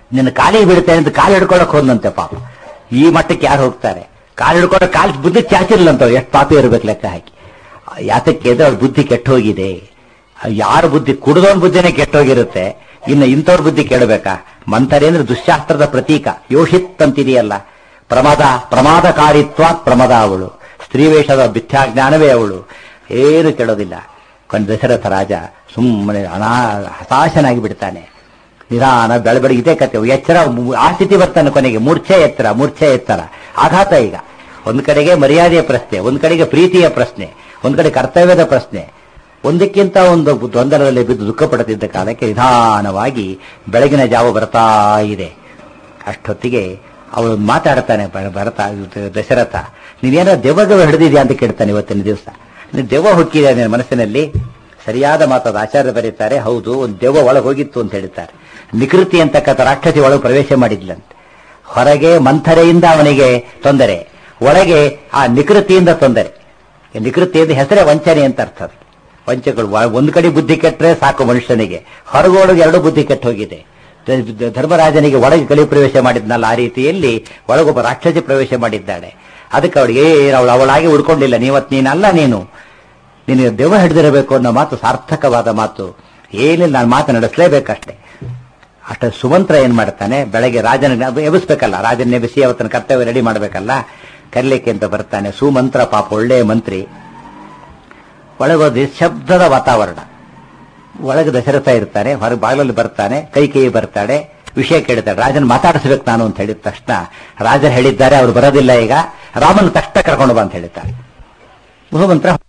ನಿನ್ನ ಕಾಲಿಗೆ ಬಿಡ್ತೇನೆ ಅಂತ ಕಾಲು ಹಿಡ್ಕೊಳಕ್ ಹೋದಂತೆ ಪಾಪ ಈ ಮಟ್ಟಕ್ಕೆ ಯಾರು ಹೋಗ್ತಾರೆ ಕಾಲು ಹಿಡ್ಕೊಂಡು ಕಾಲು ಬುದ್ಧಿ ಚಾಚಿರ್ಲಂತ ಎಷ್ಟು ಪಾಪಿ ಇರ್ಬೇಕು ಲೆಕ್ಕ ಹಾಕಿ ಯಾತಕ್ಕೆ ಅಂದ್ರೆ ಅವ್ರ ಬುದ್ಧಿ ಕೆಟ್ಟೋಗಿದೆ ಯಾರ ಬುದ್ಧಿ ಕುಡಿದವನ್ ಬುದ್ಧಿನೇ ಕೆಟ್ಟೋಗಿರುತ್ತೆ ಇನ್ನು ಇಂಥವ್ರ ಬುದ್ಧಿ ಕೆಡಬೇಕಾ ಮಂಥರೆ ಅಂದ್ರೆ ದುಶ್ಶಾಸ್ತ್ರದ ಪ್ರತೀಕ ಯೋಷಿತ್ ಅಂತಿದೆಯಲ್ಲ ಪ್ರಮಾದ ಪ್ರಮಾದಕಾರಿತ್ವ ಪ್ರಮದ ಅವಳು ಸ್ತ್ರೀ ವೇಷದ ಮಿಥ್ಯಾಜ್ಞಾನವೇ ಅವಳು ಏನು ಕೆಡೋದಿಲ್ಲ ಕೊಂಡು ದಶರಥ ರಾಜ ಸುಮ್ಮನೆ ಅನಾ ಹತಾಶನಾಗಿ ಬಿಡ್ತಾನೆ ನಿಧಾನ ಬೆಳಬೆಳಗ್ಗೆ ಇದೇ ಕತೆ ಎಚ್ಚರ ಆ ಸ್ಥಿತಿ ಬರ್ತಾನೆ ಕೊನೆಗೆ ಮೂರ್ಛೆ ಎತ್ತರ ಮೂರ್ಛೆ ಎತ್ತರ ಆಘಾತ ಈಗ ಒಂದ್ ಕಡೆಗೆ ಮರ್ಯಾದೆಯ ಪ್ರಶ್ನೆ ಒಂದ್ ಕಡೆಗೆ ಪ್ರೀತಿಯ ಪ್ರಶ್ನೆ ಒಂದ್ ಕಡೆ ಕರ್ತವ್ಯದ ಪ್ರಶ್ನೆ ಒಂದಕ್ಕಿಂತ ಒಂದು ಗೊಂದಲದಲ್ಲಿ ಬಿದ್ದು ದುಃಖ ಪಡುತ್ತಿದ್ದ ಕಾಲಕ್ಕೆ ನಿಧಾನವಾಗಿ ಬೆಳಗಿನ ಜಾವ ಬರ್ತಾ ಇದೆ ಅಷ್ಟೊತ್ತಿಗೆ ಅವಳು ಮಾತಾಡ್ತಾನೆ ಭ- ಭರತ ದಶರಥ ನೀನೇನೋ ದೆವ್ವಗವ ಹಿಡಿದಿದ್ಯಾ ಅಂತ ಕೇಳ್ತಾನೆ ಇವತ್ತಿನ ದಿವಸ ನೀನು ದೆವ್ವ ಹುಕ್ಕಿದೆ ನಿನ್ನ ಮನಸ್ಸಿನಲ್ಲಿ ಸರಿಯಾದ ಮಾತಾದ ಆಚಾರ್ಯ ಬರೀತಾರೆ ಹೌದು ಒಂದು ದೆವ್ವ ಒಳಗೆ ಹೋಗಿತ್ತು ಅಂತ ಹೇಳ್ತಾರೆ ನಿಕೃತಿ ಅಂತಕ್ಕಂಥ ರಾಕ್ಷಸಿ ಒಳಗೆ ಪ್ರವೇಶ ಮಾಡಿದ್ಲಂತೆ ಹೊರಗೆ ಮಂಥರೆಯಿಂದ ಅವನಿಗೆ ತೊಂದರೆ ಒಳಗೆ ಆ ನಿಕೃತಿಯಿಂದ ತೊಂದರೆ ಈ ನಿಕೃತಿಯಿಂದ ಹೆಸರೇ ವಂಚನೆ ಅಂತ ಅರ್ಥ ಅದು. ವಂಚಕಗಳು ಒಳ- ಒಂದು ಕಡೆ ಬುದ್ಧಿ ಕೆಟ್ಟರೆ ಸಾಕು ಮನುಷ್ಯನಿಗೆ ಹೊರಗೋಳಗೆ ಎರಡು ಬುದ್ಧಿ ಕೆಟ್ಟ ಹೋಗಿದೆ ದ- ದ- ಧರ್ಮರಾಜನಿಗೆ ಒಳಗೆ ಕಲಿ ಪ್ರವೇಶ ಮಾಡಿದ್ನಲ್ಲ ಆ ರೀತಿಯಲ್ಲಿ ಒಳಗೊಬ್ಬ ರಾಕ್ಷಸಿ ಪ್ರವೇಶ ಮಾಡಿದ್ದಾಳೆ ಅದಕ್ಕೆ ಅವಳಿಗೆ ಏನು ಅವಳು ಅವಳಾಗಿ ಉಳ್ಕೊಂಡಿಲ್ಲ ನೀವತ್ ನೀನಲ್ಲ ನೀನು ನಿನಗೆ ದೆವ್ವ ಹಿಡಿದಿರಬೇಕು ಅನ್ನೋ ಮಾತು ಸಾರ್ಥಕವಾದ ಮಾತು ಏನಿಲ್ಲ ನಾನು ಮಾತು ನಡೆಸಲೇಬೇಕಷ್ಟೇ ಅಷ್ಟ ಸುಮಂತ್ರ ಏನ್ ಮಾಡ್ತಾನೆ ಬೆಳಗ್ಗೆ ರಾಜನ ಎಬ್ಬಿಸ್ಬೇಕಲ್ಲ ರಾಜನ ಎಬ್ಬಿಸಿ ಅವತ್ತನ ಕರ್ತವ್ಯ ರೆಡಿ ಮಾಡ್ಬೇಕಲ್ಲ ಕರೀಲಿಕ್ಕೆ ಅಂತ ಬರ್ತಾನೆ ಸುಮಂತ್ರ ಪಾಪ ಒಳ್ಳೆಯ ಮಂತ್ರಿ ಒಳಗೋದಿ ಶಬ್ದದ ವಾತಾವರಣ ಒಳಗೆ ದಶರಥ ಇರ್ತಾನೆ ಹೊರಗೆ ಬಾಗಿಲಲ್ಲಿ ಬರ್ತಾನೆ ಕೈ ಕೈ ಬರ್ತಾಳೆ ವಿಷಯ ಕೇಳ್ತಾಳೆ ರಾಜನ ಮಾತಾಡಿಸ್ಬೇಕು ನಾನು ಅಂತ ಹೇಳಿದ ತಕ್ಷಣ ರಾಜರು ಹೇಳಿದ್ದಾರೆ ಅವ್ರು ಬರೋದಿಲ್ಲ ಈಗ ರಾಮನ ತಕ್ಷಣ ಕರ್ಕೊಂಡು ಬಾ ಅಂತ ಹೇಳ್ತಾರೆ ಭೂಮಂತ್ರ